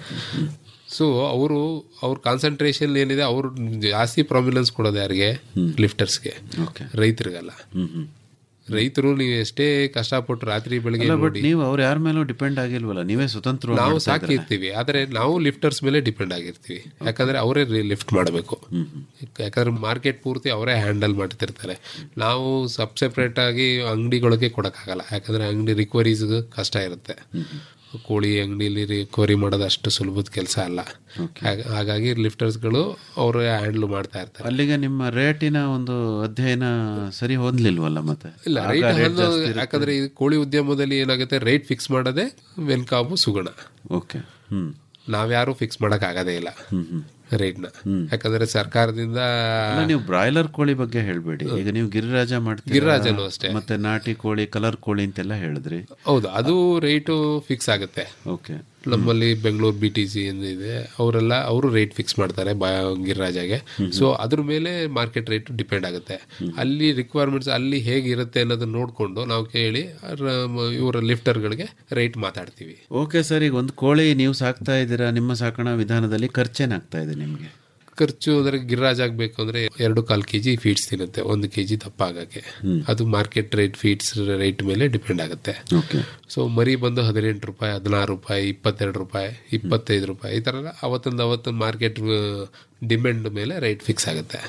ಸೊ ಅವರು ಅವ್ರ ಕಾನ್ಸಂಟ್ರೇಷನ್ ಏನಿದೆ ಅವರು ಜಾಸ್ತಿ ಪ್ರಾಮಿನೆನ್ಸ್ ಕೊಡೋದು ಯಾರಿಗೆ ಲಿಫ್ಟರ್ಸ್ಗೆ ರೈತರಿಗಲ್ಲ ರೈತರು ನೀವು ಎಷ್ಟೇ ಕಷ್ಟಪಟ್ಟು ರಾತ್ರಿ ಬೆಳಗ್ಗೆ ಅಲ್ಲ ಬಟ್ ನೋಡಿ ನೀವು ಅವ್ರು ಯಾರ ಮೇಲೂ ಡಿಪೆಂಡ್ ಆಗಿಲ್ವಲ್ಲ ನೀವೇ ಸ್ವತಂತ್ರ ನಾವು ಸಾಕಿರ್ತೀವಿ ಆದರೆ ನಾವು ಲಿಫ್ಟರ್ಸ್ ಮೇಲೆ ಡಿಪೆಂಡ್ ಆಗಿರ್ತೀವಿ ಯಾಕಂದ್ರೆ ಅವರೇ ಲಿಫ್ಟ್ ಮಾಡಬೇಕು ಯಾಕಂದ್ರೆ ಮಾರ್ಕೆಟ್ ಪೂರ್ತಿ ಅವರೇ ಹ್ಯಾಂಡಲ್ ಮಾಡ್ತಿರ್ತಾರೆ ನಾವು ಸಬ್ ಸೆಪ್ರೇಟ್ ಆಗಿ ಅಂಗಡಿಗಳಿಗೆ ಕೊಡೋಕ್ಕಾಗಲ್ಲ ಯಾಕಂದ್ರೆ ಅಂಗಡಿ ರಿಕವರೀಸ್ ಕಷ್ಟ ಇರುತ್ತೆ ಕೋಳಿ ಅಂಗಡಿಲಿ ರಿಕವರಿ ಮಾಡೋದು ಅಷ್ಟು ಸುಲಭದ ಕೆಲಸ ಅಲ್ಲ ಹಾಗ- ಹಾಗಾಗಿ ಲಿಫ್ಟರ್ಸ್ಗಳು ಅವರೇ ಹ್ಯಾಂಡಲ್ ಮಾಡ್ತಾ ಇರ್ತಾರೆ ಅಲ್ಲಿಗೆ ನಿಮ್ಮ ರೇಟಿನ ಒಂದು ಅಧ್ಯಯನ ಸರಿ ಹೊಂದ್ಲಿಲ್ವಲ್ಲ ಮತ್ತೆ ಇಲ್ಲ ಆಗ ರೈಟ್ rate ಹಣ್ಣು ಜಾಸ್ತಿ ಇರುತ್ತೆ. ಯಾಕಂದ್ರೆ ಈ ಕೋಳಿ ಉದ್ಯಮದಲ್ಲಿ ಏನಾಗುತ್ತೆ ರೈಟ್ ಫಿಕ್ಸ್ ಮಾಡೋದೇ ವೆನ್ಕಾಬು ಸುಗುಣ ಓಕೆ ಹ್ಮ್ ನಾವ್ಯಾರು ಫಿಕ್ಸ್ ಮಾಡಕ್ ಆಗದೇ ಇಲ್ಲ ರೇಟ್ನ ಯಾಕಂದ್ರೆ ಸರ್ಕಾರದಿಂದ ಅಲ್ಲ ನೀವು ಬ್ರಾಯ್ಲರ್ ಕೋಳಿ ಬಗ್ಗೆ ಹೇಳ್ಬೇಡಿ ಈಗ ನೀವು ಗಿರಿರಾಜ ಮಾಡ್ತೀರಾ ಗಿರಿರಾಜನು ಅಷ್ಟೇ. ಮತ್ತೆ ನಾಟಿ ಕೋಳಿ ಕಲರ್ ಕೋಳಿ ಅಂತೆಲ್ಲ ಹೇಳಿದ್ರಿ ಹೌದು ಅದು ರೇಟು ಫಿಕ್ಸ್ ಆಗುತ್ತೆ ಓಕೆ ನಮ್ಮಲ್ಲಿ ಬೆಂಗಳೂರು ಬಿ ಟಿ ಸಿ ಇದೆ ಅವರೆಲ್ಲ ಅವರು ರೇಟ್ ಫಿಕ್ಸ್ ಮಾಡ್ತಾರೆ ಬ ಗಿರಿರಾಜಾಗೆ ಸೊ ಅದ್ರ ಮೇಲೆ ಮಾರ್ಕೆಟ್ ರೇಟ್ ಡಿಪೆಂಡ್ ಆಗುತ್ತೆ ಅಲ್ಲಿ ರಿಕ್ವೈರ್ಮೆಂಟ್ಸ್ ಅಲ್ಲಿ ಹೇಗಿರುತ್ತೆ ಅನ್ನೋದನ್ನ ನೋಡಿಕೊಂಡು ನಾವು ಕೇಳಿ ರ- ಇವರ ಲಿಫ್ಟರ್ಗಳಿಗೆ ರೇಟ್ ಮಾತಾಡ್ತೀವಿ ಓಕೆ ಸರ್ ಈಗ ಒಂದು ಕೋಳಿ ನೀವು ಸಾಕ್ತಾ ಇದ್ದೀರಾ ನಿಮ್ಮ ಸಾಕಣಾ ವಿಧಾನದಲ್ಲಿ ಖರ್ಚೇನಾಗ್ತಾ ಇದೆ ನಿಮಗೆ ಖರ್ಚು ಅಂದ್ರೆ ಗಿರಾಜ್ ಆಗ್ಬೇಕು ಅಂದ್ರೆ ಎರಡು ಕಾಲ್ ಕೆಜಿ ಫೀಡ್ಸ್ ತಿನ್ನುತ್ತೆ ಒಂದು ಕೆಜಿ ದಪ್ಪ ಆಗಕ್ಕೆ ಅದು ಮಾರ್ಕೆಟ್ ರೇಟ್ ಫೀಡ್ಸ್ ರೇಟ್ ಮೇಲೆ ಡಿಪೆಂಡ್ ಆಗುತ್ತೆ ಓಕೆ ಸೊ ಮರಿ ಬಂದು ಹದಿನೆಂಟು ರೂಪಾಯಿ ಹದಿನಾರು ರೂಪಾಯಿ ಇಪ್ಪತ್ತೆರಡು ರೂಪಾಯಿ ಇಪ್ಪತ್ತೈದು ರೂಪಾಯಿ ಈ ಥರ ಎಲ್ಲ ಅವತ್ತೊಂದು ಅವತ್ತೊಂದು ಮಾರ್ಕೆಟ್ ಡಿಮ್ಯಾಂಡ್ ಮೇಲೆ ರೇಟ್ ಫಿಕ್ಸ್ ಆಗುತ್ತೆ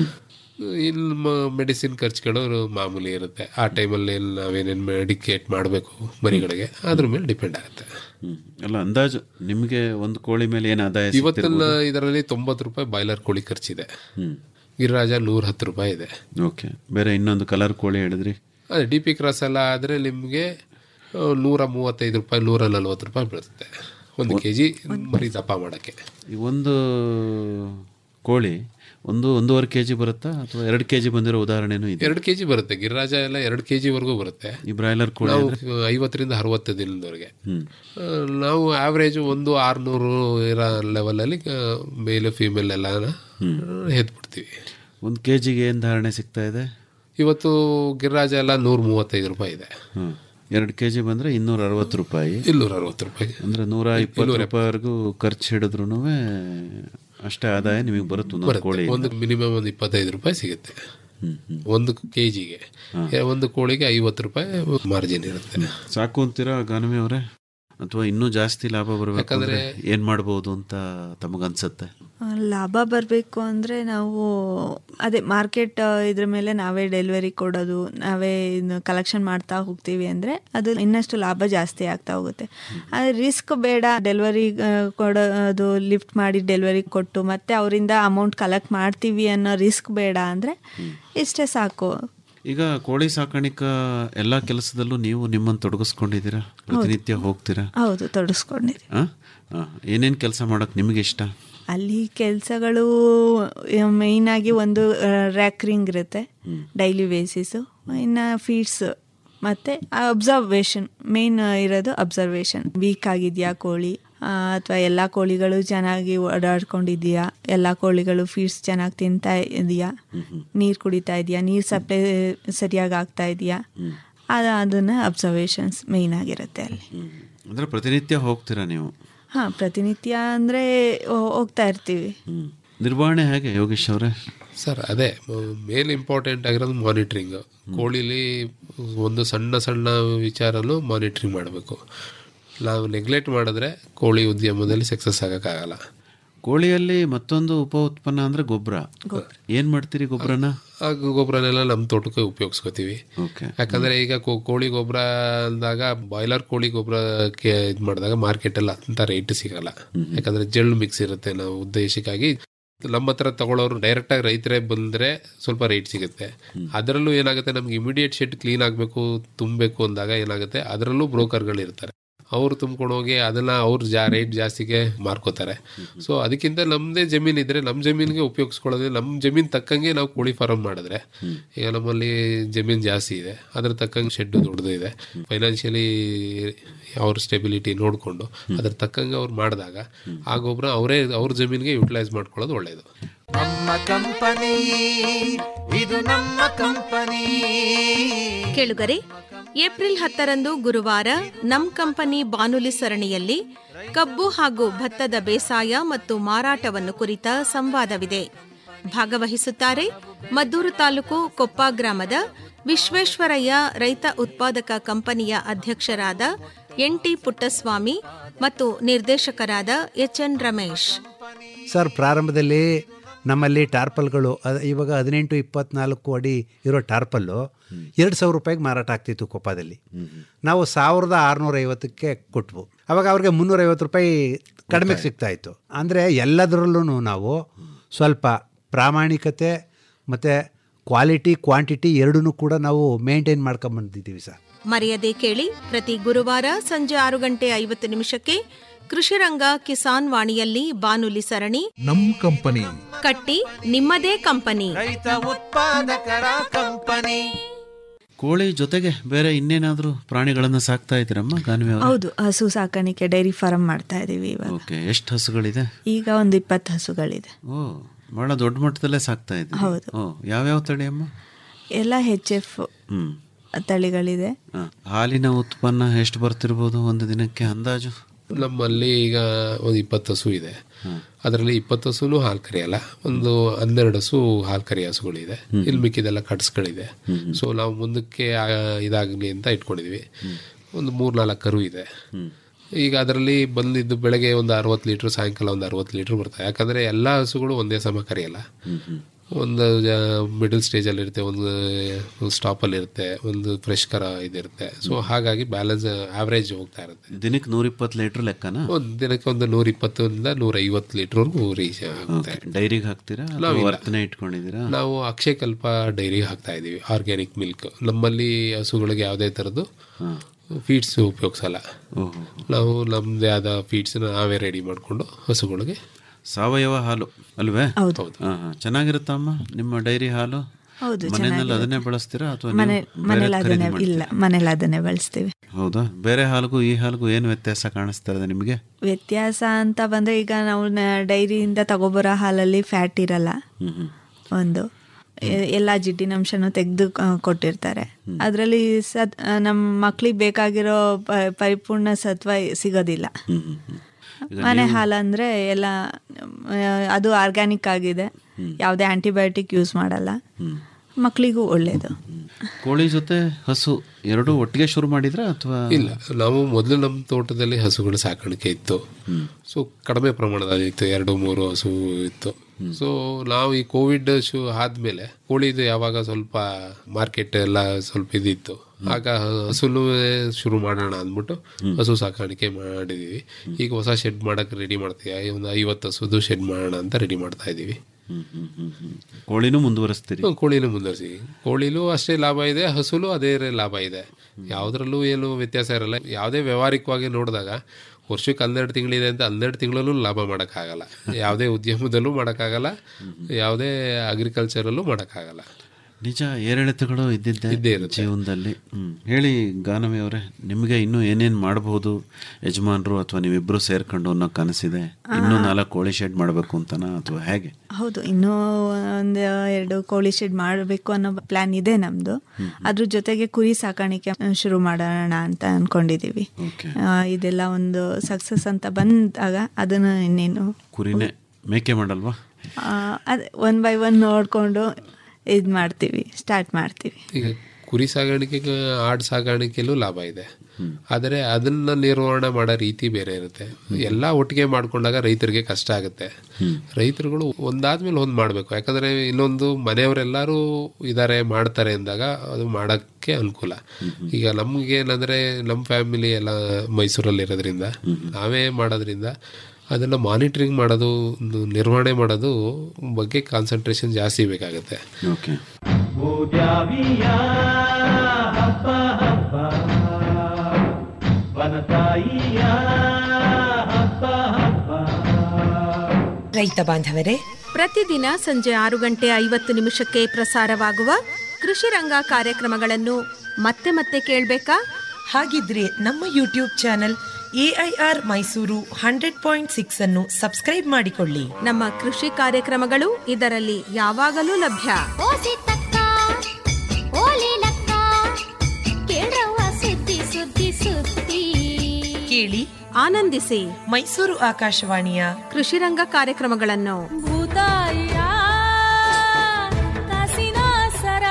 ಇನ್ನು ಮೆಡಿಸಿನ್ ಖರ್ಚುಗಳು ಮಾಮೂಲಿ ಇರುತ್ತೆ ಆ ಟೈಮಲ್ಲಿ ನಾವೇನೇನು ಮೆಡಿಕೇಟ್ ಮಾಡಬೇಕು ಮರಿಗಳಿಗೆ ಅದ್ರ ಮೇಲೆ ಡಿಪೆಂಡ್ ಆಗುತ್ತೆ ಹ್ಮ್. ಅಲ್ಲ ಅಂದಾಜು ನಿಮಗೆ ಒಂದು ಕೋಳಿ ಮೇಲೆ ಏನು ಆದಾಯ ಇವತ್ತಿನ ಸಿಗ್ತಿರ್ಬೋದು? ಇದರಲ್ಲಿ ತೊಂಬತ್ತು ರೂಪಾಯಿ ಬಾಯ್ಲರ್ ಕೋಳಿ ಖರ್ಚಿದೆ ಹ್ಮ್. ಗಿರಿರಾಜ ನೂರ ಹತ್ತು ರೂಪಾಯಿ ಇದೆ ಓಕೆ ಬೇರೆ ಇನ್ನೊಂದು ಕಲರ್ ಕೋಳಿ ಹೇಳಿದ್ರಿ ಅದೇ ಡಿ ಪಿ ಕ್ರಾಸ್ ಎಲ್ಲ ಆದರೆ ನಿಮಗೆ ನೂರ ಮೂವತ್ತೈದು ರೂಪಾಯಿ ನೂರ ನಲ್ವತ್ತು ರೂಪಾಯಿ ಬೀಳುತ್ತೆ ಒಂದು ಕೆ ಜಿ ಮರಿ ದಪ್ಪ ಮಾಡೋಕ್ಕೆ ಈ ಒಂದು ಕೋಳಿ ಒಂದು ಒಂದೂವರೆ ಕೆ ಜಿ ಬರುತ್ತಾ ಅಥವಾ ಎರಡು ಕೆ ಜಿ ಬಂದಿರೋ ಉದಾಹರಣೆನೂ ಇದೆ ಎರಡು ಕೆ ಜಿ ಬರುತ್ತೆ ಗಿರಿರಾಜ ಎಲ್ಲ ಎರಡು ಕೆ ಜಿವರೆಗೂ ಬರುತ್ತೆ ಈ ಬ್ರಾಯ್ಲರ್ ಕೋಳಿ ನಾವು ಅಂದ್ರೆ? ಐವತ್ತರಿಂದ ಅರವತ್ತು ದಿನದವರೆಗೆ ಹ್ಮ್. ಆ, ನಾವು ಆವ್ರೇಜ್ ಒಂದು ಆರುನೂರು ಇರೋ ಲೆವೆಲಲ್ಲಿ ಮೇಲ್ ಫೀಮೇಲ್ ಎಲ್ಲ ಎದ್ಬಿಡ್ತೀವಿ ಒಂದು ಕೆ ಜಿಗೆ ಏನು ಧಾರಣೆ ಸಿಗ್ತಾ ಇದೆ ಇವತ್ತು ಗಿರಿರಾಜ ಎಲ್ಲ ನೂರ ಮೂವತ್ತೈದು ರೂಪಾಯಿ ಇದೆ ಹ್ಮ್. ಎರಡು ಕೆ ಜಿ ಬಂದರೆ ಇನ್ನೂರ ಅರವತ್ತು ರೂಪಾಯಿ ಇನ್ನೂರ ಅರವತ್ತು ರೂಪಾಯಿ ಅಂದರೆ ನೂರ ಇಪ್ಪತ್ತು ರೂಪಾಯಿವರೆಗೂ ಖರ್ಚು ಹಿಡಿದ್ರು ಅಷ್ಟೇ ಆದಾಯ ನಿಮಗೆ ಬರುತ್ತೆ ಒಂದೊಂದು ಬರುತ್ತೆ ಕೋಳಿ ಒಂದು ಮಿನಿಮಮ್ ಒಂದು ಇಪ್ಪತ್ತೈದು ರೂಪಾಯಿ ಸಿಗುತ್ತೆ ಒಂದು ಕೆ ಜಿಗೆ ಒಂದು ಕೋಳಿಗೆ ಐವತ್ತು ರೂಪಾಯಿ ಮಾರ್ಜಿನ್ ಇರುತ್ತೆ ಸಾಕು ಅಂತೀರಾ ಗಾನವಿ ಅವರೇ ಅಥವಾ ಇನ್ನೂ ಜಾಸ್ತಿ ಲಾಭ ಬರಬೇಕು ಅಂದ್ರೆ ಏನು ಮಾಡ್ಬೋದು ಅಂತ ತಮಗನ್ಸುತ್ತೆ ಲಾಭ ಬರಬೇಕು ಅಂದರೆ ನಾವು ಅದೇ ಮಾರ್ಕೆಟ್ ಇದ್ರ ಮೇಲೆ ನಾವೇ ಡೆಲಿವರಿ ಕೊಡೋದು ನಾವೇ ಕಲೆಕ್ಷನ್ ಮಾಡ್ತಾ ಹೋಗ್ತೀವಿ ಅಂದರೆ ಅದು ಇನ್ನಷ್ಟು ಲಾಭ ಜಾಸ್ತಿ ಆಗ್ತಾ ಹೋಗುತ್ತೆ ಆದರೆ ರಿಸ್ಕ್ ಬೇಡ ಡೆಲಿವರಿ ಕೊಡೋದು ಲಿಫ್ಟ್ ಮಾಡಿ ಡೆಲಿವರಿ ಕೊಟ್ಟು ಮತ್ತೆ ಅವರಿಂದ ಅಮೌಂಟ್ ಕಲೆಕ್ಟ್ ಮಾಡ್ತೀವಿ ಅನ್ನೋ ರಿಸ್ಕ್ ಬೇಡ ಅಂದರೆ ಇಷ್ಟೇ ಸಾಕು ಈಗ ಕೋಳಿ ಸಾಕಾಣಿಕಾ ಎಲ್ಲ ಕೆಲಸದಲ್ಲೂ ನೀವು ನಿಮ್ಮನ್ನು ತೊಡಗಿಸ್ಕೊಂಡಿದ್ದೀರಾ ಪ್ರತಿನಿತ್ಯ ಹೋಗ್ತೀರಾ ಹೌದು ತೊಡಗಿಸ್ಕೊಂಡಿರಿ ಏನೇನು ಕೆಲಸ ಮಾಡೋಕೆ ನಿಮಗೆ ಇಷ್ಟ ಅಲ್ಲಿ ಕೆಲಸಗಳು ಮೇಯ್ನಾಗಿ ಒಂದು ರ್ಯಾಕ್ರಿಂಗ್ ಇರುತ್ತೆ ಡೈಲಿ ಬೇಸಿಸು ಇನ್ನು ಫೀಡ್ಸ್ ಮತ್ತು ಅಬ್ಸರ್ವೇಷನ್ ಮೇನ್ ಇರೋದು ಅಬ್ಸರ್ವೇಷನ್ ವೀಕ್ ಆಗಿದೆಯಾ ಕೋಳಿ ಅಥವಾ ಎಲ್ಲ ಕೋಳಿಗಳು ಚೆನ್ನಾಗಿ ಓಡಾಡ್ಕೊಂಡಿದೆಯಾ ಎಲ್ಲ ಕೋಳಿಗಳು ಫೀಡ್ಸ್ ಚೆನ್ನಾಗಿ ತಿಂತಾ ಇದೆಯಾ ನೀರು ಕುಡಿತಾ ಇದೆಯಾ ನೀರು ಸಪ್ಲೈ ಸರಿಯಾಗಿ ಆಗ್ತಾ ಇದೆಯಾ ಅದು ಅದನ್ನು ಅಬ್ಸರ್ವೇಷನ್ಸ್ ಮೇಯ್ನ್ ಆಗಿರುತ್ತೆ ಅಲ್ಲಿ ಅಂದರೆ ಪ್ರತಿನಿತ್ಯ ಹೋಗ್ತೀರಾ ನೀವು ಹಾಂ ಪ್ರತಿನಿತ್ಯ ಅಂದರೆ ಹೋಗ್ತಾ ಇರ್ತೀವಿ ನಿರ್ವಹಣೆ ಹೇಗೆ ಯೋಗೇಶ್ ಅವರೇ ಸರ್ ಅದೇ ಮೇನ್ ಇಂಪಾರ್ಟೆಂಟ್ ಆಗಿರೋದು ಮಾನಿಟ್ರಿಂಗ್ ಕೋಳಿಲಿ ಒಂದು ಸಣ್ಣ ಸಣ್ಣ ವಿಚಾರನೂ ಮಾನಿಟ್ರಿಂಗ್ ಮಾಡಬೇಕು ನಾವು ನೆಗ್ಲೆಕ್ಟ್ ಮಾಡಿದ್ರೆ ಕೋಳಿ ಉದ್ಯಮದಲ್ಲಿ ಸಕ್ಸಸ್ ಆಗೋಕ್ಕಾಗಲ್ಲ ಕೋಳಿಯಲ್ಲಿ ಮತ್ತೊಂದು ಉಪ ಉತ್ಪನ್ನ ಅಂದರೆ ಗೊಬ್ಬರ ಏನು ಮಾಡ್ತೀರಿ ಗೊಬ್ಬರನ ಆ ಗೊಬ್ಬರನೆಲ್ಲ ನಮ್ಮ ತೋಟಕ್ಕೆ ಉಪಯೋಗಿಸ್ಕೋತೀವಿ ಓಕೆ ಯಾಕಂದ್ರೆ ಈಗ ಕೋ- ಕೋಳಿ ಗೊಬ್ಬರ ಅಂದಾಗ ಬಾಯ್ಲರ್ ಕೋಳಿ ಗೊಬ್ಬರಕ್ಕೆ ಇದು ಮಾಡಿದಾಗ ಮಾರ್ಕೆಟಲ್ಲಿ ಅಂತ ರೇಟ್ ಸಿಗಲ್ಲ ಯಾಕಂದ್ರೆ ಜಳ್ಳು ಮಿಕ್ಸ್ ಇರುತ್ತೆ ನಾವು ಉದ್ದೇಶಕ್ಕಾಗಿ ನಮ್ಮ ಹತ್ರ ತಗೊಳ್ಳೋರು ಡೈರೆಕ್ಟ್ ಆಗಿ ರೈತರೇ ಬಂದ್ರೆ ಸ್ವಲ್ಪ ರೇಟ್ ಸಿಗುತ್ತೆ ಅದರಲ್ಲೂ ಏನಾಗುತ್ತೆ ನಮ್ಗೆ ಇಮಿಡಿಯೇಟ್ ಶೆಡ್ ಕ್ಲೀನ್ ಆಗಬೇಕು ತುಂಬಬೇಕು ಅಂದಾಗ ಏನಾಗುತ್ತೆ ಅದರಲ್ಲೂ ಬ್ರೋಕರ್ಗಳು ಇರ್ತಾರೆ ಅವ್ರು ತುಂಬ್ಕೊಂಡು ಹೋಗಿ ಅದನ್ನ ಅವ್ರು ಜಾ ರೇಟ್ ಜಾಸ್ತಿಗೆ ಮಾರ್ಕೋತಾರೆ ಸೊ ಅದಕ್ಕಿಂತ ನಮ್ಮದೇ ಜಮೀನ್ ಇದ್ರೆ ನಮ್ಮ ಜಮೀನಿಗೆ ಉಪಯೋಗಿಸ್ಕೊಳ್ಳೋದ್ರೆ ನಮ್ಮ ಜಮೀನ್ ತಕ್ಕಂಗೆ ನಾವು ಕೋಳಿ ಫಾರಂ ಮಾಡಿದ್ರೆ ಈಗ ನಮ್ಮಲ್ಲಿ ಜಮೀನ್ ಜಾಸ್ತಿ ಇದೆ ಅದ್ರ ತಕ್ಕಂಗೆ ಶೆಡ್ ದೊಡ್ಡದು ಇದೆ ಫೈನಾನ್ಷಿಯಲಿ ಅವ್ರ ಸ್ಟೆಬಿಲಿಟಿ ನೋಡಿಕೊಂಡು ಅದ್ರ ತಕ್ಕಂಗೆ ಅವ್ರು ಮಾಡಿದಾಗ ಆ ಗೊಬ್ಬರ ಅವರೇ ಅವ್ರ ಜಮೀನಿಗೆ ಯುಟಿಲೈಸ್ ಮಾಡ್ಕೊಳ್ಳೋದು ಒಳ್ಳೆಯದು ನಮ್ಮ ಕಂಪನಿ ಇದು ನಮ್ಮ ಕಂಪನಿ ಕೇಳುಗರೆ ಏಪ್ರಿಲ್ ಹತ್ತರಂದು ಗುರುವಾರ ನಮ್ ಕಂಪನಿ ಬಾನುಲಿ ಸರಣಿಯಲ್ಲಿ ಕಬ್ಬು ಹಾಗೂ ಭತ್ತದ ಬೇಸಾಯ ಮತ್ತು ಮಾರಾಟವನ್ನು ಕುರಿತ ಸಂವಾದವಿದೆ ಭಾಗವಹಿಸುತ್ತಾರೆ ಮದ್ದೂರು ತಾಲೂಕು ಕೊಪ್ಪ ಗ್ರಾಮದ ವಿಶ್ವೇಶ್ವರಯ್ಯ ರೈತ ಉತ್ಪಾದಕ ಕಂಪನಿಯ ಅಧ್ಯಕ್ಷರಾದ ಎನ್ ಟಿ ಪುಟ್ಟಸ್ವಾಮಿ ಮತ್ತು ನಿರ್ದೇಶಕರಾದ ಎಚ್ ಎನ್ ರಮೇಶ್ ಸರ್ ಪ್ರಾರಂಭದಲ್ಲಿ ನಮ್ಮಲ್ಲಿ ಟಾರ್ಪಲ್ಗಳು ಅದ್- ಇವಾಗ ಹದಿನೆಂಟು ಇಪ್ಪತ್ನಾಲ್ಕು ಅಡಿ ಇರೋ ಟಾರ್ಪಲ್ಲು ಎರಡು ಸಾವಿರ ರೂಪಾಯಿಗೆ ಮಾರಾಟ ಆಗ್ತಿತ್ತು ಕೊಪ್ಪದಲ್ಲಿ ನಾವು ಸಾವಿರದ ಆರುನೂರ ಐವತ್ತಕ್ಕೆ ಕೊಟ್ವು ಅವಾಗ ಅವ್ರಿಗೆ ಮುನ್ನೂರೈವತ್ತು ರೂಪಾಯಿ ಕಡಿಮೆಗೆ ಸಿಗ್ತಾ ಇತ್ತು ಅಂದರೆ ಎಲ್ಲದರಲ್ಲೂ ನಾವು ಸ್ವಲ್ಪ ಪ್ರಾಮಾಣಿಕತೆ ಮತ್ತು ಕ್ವಾಲಿಟಿ ಕ್ವಾಂಟಿಟಿ ಎರಡನ್ನೂ ಕೂಡ ನಾವು ಮೇಂಟೈನ್ ಮಾಡ್ಕೊಂಬಂದಿದ್ದೀವಿ ಸರ್ ಮರೆಯದೆ ಕೇಳಿ ಪ್ರತಿ ಗುರುವಾರ ಸಂಜೆ ಆರು ಗಂಟೆ ಐವತ್ತು ನಿಮಿಷಕ್ಕೆ ಕೃಷಿರಂಗ ಕಿಸಾನ್ ವಾಣಿಯಲ್ಲಿ ಬಾನುಲಿ ಸರಣಿ ನಮ್ ಕಂಪನಿ ಕಟ್ಟಿ ನಿಮ್ಮದೇ ಕಂಪನಿ ರೈತ ಉತ್ಪಾದಕರ ಕಂಪನಿ ಕೋಳಿ ಜೊತೆಗೆ ಬೇರೆ ಇನ್ನೇನಾದರೂ ಪ್ರಾಣಿಗಳನ್ನು ಸಾಕ್ತಾ ಇದ್ದೀರಮ್ಮ ಗಾನ್ವಿ ಅವರು ಹೌದು ಹಸು ಸಾಕಾಣಿಕೆ ಡೈರಿ ಫಾರಂ ಮಾಡ್ತಾ ಇದೀವಿ ಇವಾಗ ಓಕೆ ಎಷ್ಟು ಹಸುಗಳಿದೆ ಈಗ ಒಂದು ಇಪ್ಪತ್ತು ಹಸುಗಳಿದೆ ಓ ಭಾಳ ದೊಡ್ಡ ಮಟ್ಟದಲ್ಲೇ ಸಾಕ್ತಾ ಇದ್ದೀವಿ ಹೌದು. ಓ ಯಾವ್ಯಾವ ತಳಿ ಅಮ್ಮ ಎಲ್ಲ ಹೆಚ್ ಎಫ್ ಹ್ಮ್ ತಳಿಗಳಿದೆ ಹ. ಹಾಲಿನ ಉತ್ಪನ್ನ ಎಷ್ಟು ಬರ್ತಿರ್ಬೋದು ಒಂದು ದಿನಕ್ಕೆ ಅಂದಾಜು ನಮ್ಮಲ್ಲಿ ಈಗ ಒಂದು ಇಪ್ಪತ್ತು ಹಸು ಇದೆ ಅದರಲ್ಲಿ ಇಪ್ಪತ್ತು ಹಸುನು ಹಾಲು ಕರೆಯಲ್ಲ ಒಂದು ಹನ್ನೆರಡು ಹಸು ಹಾಲು ಕರಿಯ ಹಸುಗಳಿದೆ ಇಲ್ಲಿ ಮಿಕ್ಕಿದೆಲ್ಲ ಕಟ್ಸ್ಗಳಿದೆ ಸೊ ನಾವು ಮುಂದಕ್ಕೆ ಆ, ಇದಾಗಲಿ ಅಂತ ಇಟ್ಕೊಂಡಿದ್ವಿ ಒಂದು ಮೂರು ನಾಲ್ಕು ಕರು ಇದೆ ಈಗ ಅದರಲ್ಲಿ ಬಂದಿದ್ದು ಬೆಳಗ್ಗೆ ಒಂದು ಅರವತ್ತು ಲೀಟ್ರ್ ಸಾಯಂಕಾಲ ಒಂದು ಅರವತ್ತು ಲೀಟ್ರ್ ಬರ್ತವೆ ಯಾಕಂದರೆ ಎಲ್ಲ ಹಸುಗಳು ಒಂದೇ ಸಮ ಕರೆಯಲ್ಲ ಒಂದು ಮಿಡಲ್ ಸ್ಟೇಜಲ್ಲಿ ಇರುತ್ತೆ ಒಂದು ಸ್ಟಾಪಲ್ಲಿ ಇರುತ್ತೆ ಒಂದು ಫ್ರೆಶ್ ಕರ ಇದಿರುತ್ತೆ ಸೊ ಹಾಗಾಗಿ ಬ್ಯಾಲೆನ್ಸ್ ಆವ್ರೇಜ್ ಹೋಗ್ತಾ ಇರುತ್ತೆ ದಿನಕ್ಕೆ ನೂರಿಪ್ಪತ್ತು ಲೀಟ್ರ್ ಲೆಕ್ಕನಾ ಒಂದು ದಿನಕ್ಕೆ ಒಂದು ನೂರ ಇಪ್ಪತ್ತರಿಂದ ನೂರ ಐವತ್ತು ಲೀಟ್ರ್ವರೆಗೂ ರೀಚ್ ಆಗುತ್ತೆ ಡೈರಿಗೆ ಹಾಕ್ತೀರಾ ಅಥವಾ ನಾವಿಲ್ಲ. ವರ್ತನೆ ಇಟ್ಕೊಂಡಿದ್ದೀರಾ ನಾವು ಅಕ್ಷಯ ಕಲ್ಪ ಡೈರಿಗೆ ಹಾಕ್ತಾ ಇದೀವಿ ಆರ್ಗ್ಯಾನಿಕ್ ಮಿಲ್ಕ್ ನಮ್ಮಲ್ಲಿ ಹಸುಗಳಿಗೆ ಯಾವುದೇ ಥರದ್ದು ಫೀಡ್ಸ್ ಉಪಯೋಗಿಸಲ್ಲ ನಾವು ನಮ್ಮದೇ ಆದ ಫೀಡ್ಸ್ನ ನಾವೇ ರೆಡಿ ಮಾಡಿಕೊಂಡು ಹಸುಗಳಿಗೆ ಸಾವಯವ ಹಾಲು ಅಲ್ವೇ ಹೌದು. ಹಾ, ಹಾ. ಚೆನ್ನಾಗಿರುತ್ತಮ್ಮ ನಿಮ್ಮ ಡೈರಿ ಹಾಲು ಹೌದು ಮನೆಯಲ್ಲಿ ಚೆನ್ನಾಗಿರುತ್ತೆ. ಅದನ್ನೇ ಬಳಸ್ತೀರಾ ಅಥವಾ ಮನೆ ನೀವು ಮನೇಲಿ ಬೇರೆದ್ ಅದನ್ನೇ ಖರೀದಿ ಇಲ್ಲ ಮಾಡ್ತೀರಾ? ಮನೇಲಿ ಅದನ್ನೇ ಬಳಸ್ತೀವಿ ಹೌದಾ ಬೇರೆ ಹಾಲಿಗೂ ಈ ಹಾಲಿಗೂ ಏನು ವ್ಯತ್ಯಾಸ ಕಾಣಿಸ್ತಾ ಇದೆ ನಿಮಗೆ ವ್ಯತ್ಯಾಸ ಅಂತ ಬಂದರೆ ಈಗ ನಾವು ನ- ಡೈರಿಯಿಂದ ತಗೊಬರೋ ಹಾಲಲ್ಲಿ ಫ್ಯಾಟ್ ಇರಲ್ಲ ಒಂದು ಎ- ಎಲ್ಲ ಜಿಡ್ಡಿನಂಶನೂ ತೆಗೆದು ಕೊಟ್ಟಿರ್ತಾರೆ ಅದರಲ್ಲಿ ಸತ್ ನಮ್ಮ ಮಕ್ಳಿಗೆ ಬೇಕಾಗಿರೋ ಪ- ಪರಿಪೂರ್ಣ ಸತ್ವ ಸಿಗೋದಿಲ್ಲ ಮನೆ ಹಾಲು ಅಂದರೆ ಎಲ್ಲ ಆ, ಅದು ಆರ್ಗ್ಯಾನಿಕ್ ಆಗಿದೆ ಯಾವುದೇ ಆಂಟಿಬಯೋಟಿಕ್ ಯೂಸ್ ಮಾಡಲ್ಲ ಮಕ್ಕಳಿಗೂ ಒಳ್ಳೆಯದು ಕೋಳಿ ಜೊತೆ ಹಸು ಎರಡೂ ಒಟ್ಟಿಗೆ ಶುರು ಮಾಡಿದ್ರಾ ಅಥವಾ ಇಲ್ಲ ನಾವು ಮೊದಲು ನಮ್ಮ ತೋಟದಲ್ಲಿ ಹಸುಗಳ ಸಾಕಾಣಿಕೆ ಇತ್ತು ಸೊ ಕಡಿಮೆ ಪ್ರಮಾಣದಲ್ಲಿ ಇತ್ತು ಎರಡು ಮೂರು ಹಸು ಇತ್ತು ಸೊ ನಾವು ಈ ಕೋವಿಡ್ ಶು ಆದ್ಮೇಲೆ ಕೋಳಿದು ಯಾವಾಗ ಸ್ವಲ್ಪ ಮಾರ್ಕೆಟ್ ಎಲ್ಲ ಸ್ವಲ್ಪ ಇದಿತ್ತು ಆಗ ಹಸುಲು ಶುರು ಮಾಡೋಣ ಅಂದ್ಬಿಟ್ಟು ಹಸು ಸಾಕಾಣಿಕೆ ಮಾಡಿದೀವಿ ಈಗ ಹೊಸ ಶೆಡ್ ಮಾಡಕ್ಕೆ ರೆಡಿ ಮಾಡ್ತೀವಿ ಒಂದು ಐವತ್ತು ಹಸುದು ಶೆಡ್ ಮಾಡೋಣ ಅಂತ ರೆಡಿ ಮಾಡ್ತಾ ಇದೀವಿ ಕೋಳಿನೂ ಮುಂದುವರಿಸ್ತೀರಿ ಹ್ಮ್, ಕೋಳಿನೂ ಮುಂದುವರಿಸಿ ಕೋಳಿಲೂ ಅಷ್ಟೇ ಲಾಭ ಇದೆ ಹಸುಲು ಅದೇ ರೇ- ಲಾಭ ಇದೆ ಯಾವುದ್ರಲ್ಲೂ ಏನು ವ್ಯತ್ಯಾಸ ಇರಲ್ಲ ಯಾವುದೇ ವ್ಯವಹಾರಿಕವಾಗಿ ನೋಡಿದಾಗ ವರ್ಷಕ್ಕೆ ಹನ್ನೆರಡು ತಿಂಗಳಿದೆ ಅಂತ ಹನ್ನೆರಡು ತಿಂಗಳಲ್ಲೂ ಲಾಭ ಮಾಡೋಕ್ಕಾಗಲ್ಲ ಯಾವುದೇ ಉದ್ಯಮದಲ್ಲೂ ಮಾಡೋಕ್ಕಾಗಲ್ಲ ಯಾವುದೇ ಅಗ್ರಿಕಲ್ಚರಲ್ಲೂ ಮಾಡೋಕ್ಕಾಗಲ್ಲ ನಿಜ ಏರಿಳಿತಗಳು ಇದ್ದಿದ್ದೆ ಜೀವನದಲ್ಲಿ ಹ್ಮ್. ಹೇಳಿ ಗಾನವಿ ಅವರೇ ನಿಮಗೆ ಇನ್ನೂ ಏನೇನು ಮಾಡಬಹುದು ಯಜಮಾನರು ಅಥವಾ ನೀವಿಬ್ಬರು ಸೇರ್ಕೊಂಡು ಅನ್ನೋ ಕನಸಿದೆ ಇನ್ನೂ ನಾಲ್ಕು ಕೋಳಿ ಶೆಡ್ ಮಾಡಬೇಕು ಅಂತನಾ ಅಥವಾ ಹೇಗೆ ಹೌದು ಇನ್ನೂ ಒಂದು ಎರಡು ಕೋಳಿ ಶೆಡ್ ಮಾಡಬೇಕು ಅನ್ನೋ ಪ್ಲಾನ್ ಇದೆ ನಮ್ಮದು ಅದ್ರ ಜೊತೆಗೆ ಕುರಿ ಸಾಕಾಣಿಕೆ ಶುರು ಮಾಡೋಣ ಅಂತ ಅನ್ಕೊಂಡಿದೀವಿ ಆ, ಇದೆಲ್ಲ ಒಂದು ಸಕ್ಸಸ್ ಅಂತ ಬಂದಾಗ ಅದನ್ನು ಇನ್ನೇನು ಕುರಿನೇ ಮೇಕೆ ಮಾಡಲ್ವಾ ಅದು ಒನ್ ಬೈ ಒನ್ ನೋಡಿಕೊಂಡು ಇದು ಮಾಡ್ತೀವಿ ಸ್ಟಾರ್ಟ್ ಮಾಡ್ತೀವಿ ಈಗ ಕುರಿ ಸಾಗಾಣಿಕೆಗೆ ಆಡ್ ಸಾಗಾಣಿಕೆಯಲ್ಲೂ ಲಾಭ ಇದೆ ಆದರೆ ಅದನ್ನ ನಿರ್ವಹಣೆ ಮಾಡೋ ರೀತಿ ಬೇರೆ ಇರುತ್ತೆ ಎಲ್ಲ ಒಟ್ಟಿಗೆ ಮಾಡ್ಕೊಂಡಾಗ ರೈತರಿಗೆ ಕಷ್ಟ ಆಗುತ್ತೆ ರೈತರುಗಳು ಒಂದಾದ್ಮೇಲೆ ಒಂದು ಮಾಡಬೇಕು ಯಾಕಂದ್ರೆ ಇನ್ನೊಂದು ಮನೆಯವರೆಲ್ಲರೂ ಇದ್ದಾರೆ ಮಾಡ್ತಾರೆ ಅಂದಾಗ ಅದು ಮಾಡೋಕ್ಕೆ ಅನುಕೂಲ ಈಗ ನಮ್ಗೆ ಏನಂದ್ರೆ ನಮ್ಮ ಫ್ಯಾಮಿಲಿ ಎಲ್ಲ ಮೈಸೂರಲ್ಲಿ ಇರೋದ್ರಿಂದ ನಾವೇ ಮಾಡೋದ್ರಿಂದ ಅದನ್ನು ಮಾನಿಟರಿಂಗ್ ಮಾಡೋದು ಒಂದು ನಿರ್ವಹಣೆ ಮಾಡೋದು ಬಗ್ಗೆ ಕಾನ್ಸಂಟ್ರೇಷನ್ ಜಾಸ್ತಿ ಬೇಕಾಗುತ್ತೆ ಓಕೆ ಭೂದ್ಯಾವಿಯ ಹಬ್ಬ ಹಬ್ಬ ವನತಾಯಿಯ ಹಬ್ಬ ಹಬ್ಬ ರೈತ ಬಾಂಧವರೇ ಪ್ರತಿದಿನ ಸಂಜೆ ಆರು ಗಂಟೆ ಐವತ್ತು ನಿಮಿಷಕ್ಕೆ ಪ್ರಸಾರವಾಗುವ ಕೃಷಿ ರಂಗ ಕಾರ್ಯಕ್ರಮಗಳನ್ನು ಮತ್ತೆ ಮತ್ತೆ ಕೇಳಬೇಕಾ ಹಾಗಿದ್ರೆ ನಮ್ಮ YouTube channel AIR Mysuru hundred point six ಅನ್ನು ಸಬ್ಸ್ಕ್ರೈಬ್ ಮಾಡಿಕೊಳ್ಳಿ ನಮ್ಮ ಕೃಷಿ ಕಾರ್ಯಕ್ರಮಗಳು ಇದರಲ್ಲಿ ಯಾವಾಗಲೂ ಲಭ್ಯ ಸುದ್ದಿ ಸುದ್ದಿ ಸುದ್ದಿ ಕೇಳಿ ಆನಂದಿಸಿ ಮೈಸೂರು ಆಕಾಶವಾಣಿಯ ಕೃಷಿ ರಂಗ ಕಾರ್ಯಕ್ರಮಗಳನ್ನು ಭೂತಾಯ ಕಾಸಿನ ಸರ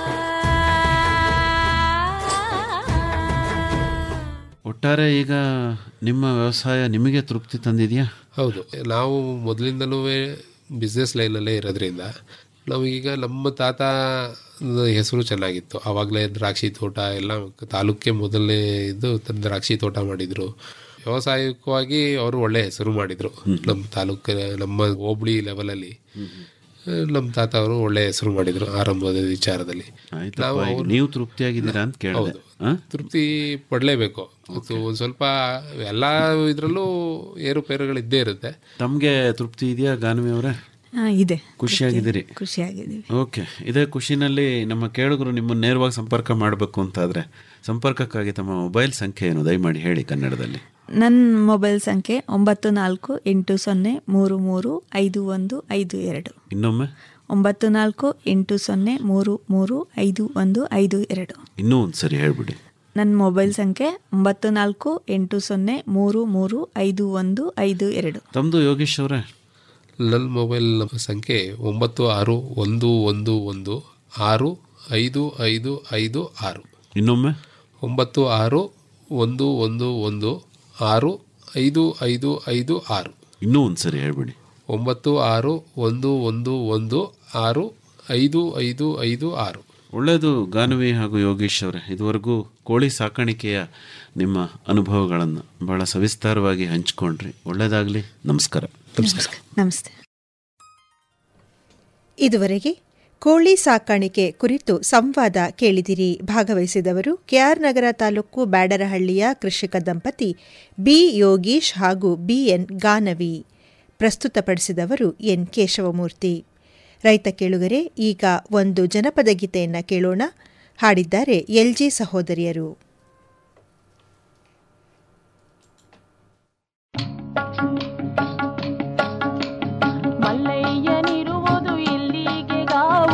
ಒಟ್ಟಾರೆ ಈಗ ನಿಮ್ಮ ವ್ಯವಸಾಯ ನಿಮಗೆ ತೃಪ್ತಿ ತಂದಿದೆಯಾ ಹೌದು ನಾವು ಮೊದಲಿಂದಲೂ ಬಿಸ್ನೆಸ್ ಲೈನಲ್ಲೇ ಇರೋದ್ರಿಂದ ನಾವು ಈಗ ನಮ್ಮ ತಾತ ಹೆಸರು ಚೆನ್ನಾಗಿತ್ತು ಆವಾಗಲೇ ದ್ರಾಕ್ಷಿ ತೋಟ ಎಲ್ಲ ತಾಲೂಕಿಗೆ ಮೊದಲನೇ ಇದ್ದು ತ- ದ್ರಾಕ್ಷಿ ತೋಟ ಮಾಡಿದ್ರು ವ್ಯವಸಾಯಿಕವಾಗಿ ಅವರು ಒಳ್ಳೆ ಹೆಸರು ಮಾಡಿದ್ರು ನಮ್ಮ ತಾಲೂಕು ನಮ್ಮ ಹೋಬಳಿ ಲೆವೆಲಲ್ಲಿ ನಮ್ಮ ತಾತ ಅವರು ಒಳ್ಳೆ ಹೆಸರು ಮಾಡಿದ್ರು ಆರಂಭದ ವಿಚಾರದಲ್ಲಿ ಆಯ್ತಪ್ಪ, ನಾವು ಈಗ ಅವ್ರು- ನೀವು ತೃಪ್ತಿಯಾಗಿದ್ದೀರಾ ಅಂತ ಕೇಳಿದೆ ಹೌದು. ತೃಪ್ತಿ ಪಡಲೇಬೇಕು ಮತ್ತು ಒಂದು ಸ್ವಲ್ಪ ಎಲ್ಲ ಇದರಲ್ಲೂ ಏರುಪೇರುಗಳು ಇದ್ದೇ ಇರುತ್ತೆ ತಮಗೆ ತೃಪ್ತಿ ಇದೆಯಾ ಗಾನವಿ ಅವರೇ ಆ, ಇದೆ ಖುಷಿಯಾಗಿದ್ದೀರಿ ಖುಷಿಯಾಗಿದ್ದೀವಿ ಓಕೆ ಇದೇ ಖುಷಿನಲ್ಲಿ ನಮ್ಮ ಕೇಳುಗರು ನಿಮ್ಮನ್ನು ನೇರವಾಗಿ ಸಂಪರ್ಕ ಮಾಡಬೇಕು ಅಂತಾದರೆ ಸಂಪರ್ಕಕ್ಕಾಗಿ ತಮ್ಮ ಮೊಬೈಲ್ ಸಂಖ್ಯೆ ಏನು ದಯಮಾಡಿ ಹೇಳಿ ಕನ್ನಡದಲ್ಲಿ ನನ್ನ ಮೊಬೈಲ್ ಸಂಖ್ಯೆ ಒಂಬತ್ತು ನಾಲ್ಕು ಎಂಟು ಸೊನ್ನೆ ಮೂರು ಮೂರು ಐದು ಒಂದು ಐದು ಎರಡು ಇನ್ನೊಮ್ಮೆ ಒಂಬತ್ತು ನಾಲ್ಕು ಎಂಟು ಸೊನ್ನೆ ಮೂರು ಮೂರು ಐದು ಒಂದು ಐದು ಎರಡು ಇನ್ನೂ ಒಂದು ಸರಿ ಹೇಳ್ಬಿಡಿ ನನ್ನ ಮೊಬೈಲ್ ಸಂಖ್ಯೆ ಒಂಬತ್ತು ನಾಲ್ಕು ಎಂಟು ಸೊನ್ನೆ ಮೂರು ಮೂರು ಐದು ಒಂದು ಐದು ಎರಡು ತಮ್ಮದು ಯೋಗೇಶ್ ಅವರೇ ನನ್ನ ಮೊಬೈಲ್ ಸಂಖ್ಯೆ ಒಂಬತ್ತು ಆರು ಒಂದು ಒಂದು ಒಂದು ಆರು ಐದು ಐದು ಐದು ಆರು ಇನ್ನೊಮ್ಮೆ ಒಂಬತ್ತು ಆರು ಒಂದು ಒಂದು ಒಂದು ಆರು ಐದು ಐದು ಐದು ಆರು ಇನ್ನೂ ಒಂದು ಸರಿ ಹೇಳ್ಬಿಡಿ ಒಂಬತ್ತು ಆರು ಒಂದು ಒಂದು ಒಂದು ಆರು ಐದು ಐದು ಐದು ಆರು ಒಳ್ಳೆಯದು ಗಾನವಿ ಹಾಗೂ ಯೋಗೇಶ್ ಅವರೇ ಇದುವರೆಗೂ ಕೋಳಿ ಸಾಕಾಣಿಕೆಯ ನಿಮ್ಮ ಅನುಭವಗಳನ್ನು ಬಹಳ ಸವಿಸ್ತಾರವಾಗಿ ಹಂಚಿಕೊಂಡ್ರಿ ಒಳ್ಳೆಯದಾಗಲಿ ನಮಸ್ಕಾರ ನಮಸ್ತೆ ಇದುವರೆಗೆ ಕೋಳಿ ಸಾಕಾಣಿಕೆ ಕುರಿತು ಸಂವಾದ ಕೇಳಿದಿರಿ ಭಾಗವಹಿಸಿದವರು ಕೆಆರ್ ನಗರ ತಾಲೂಕು ಬ್ಯಾಡರಹಳ್ಳಿಯ ಕೃಷಿಕ ದಂಪತಿ ಬಿ ಯೋಗೀಶ್ ಹಾಗೂ ಬಿಎನ್ ಗಾನವಿ ಪ್ರಸ್ತುತಪಡಿಸಿದವರು ಎನ್ ಕೇಶವಮೂರ್ತಿ ರೈತ ಕೇಳುಗರೆ ಈಗ ಒಂದು ಜನಪದ ಗೀತೆಯನ್ನು ಕೇಳೋಣ ಹಾಡಿದ್ದಾರೆ ಎಲ್ಜಿ ಸಹೋದರಿಯರು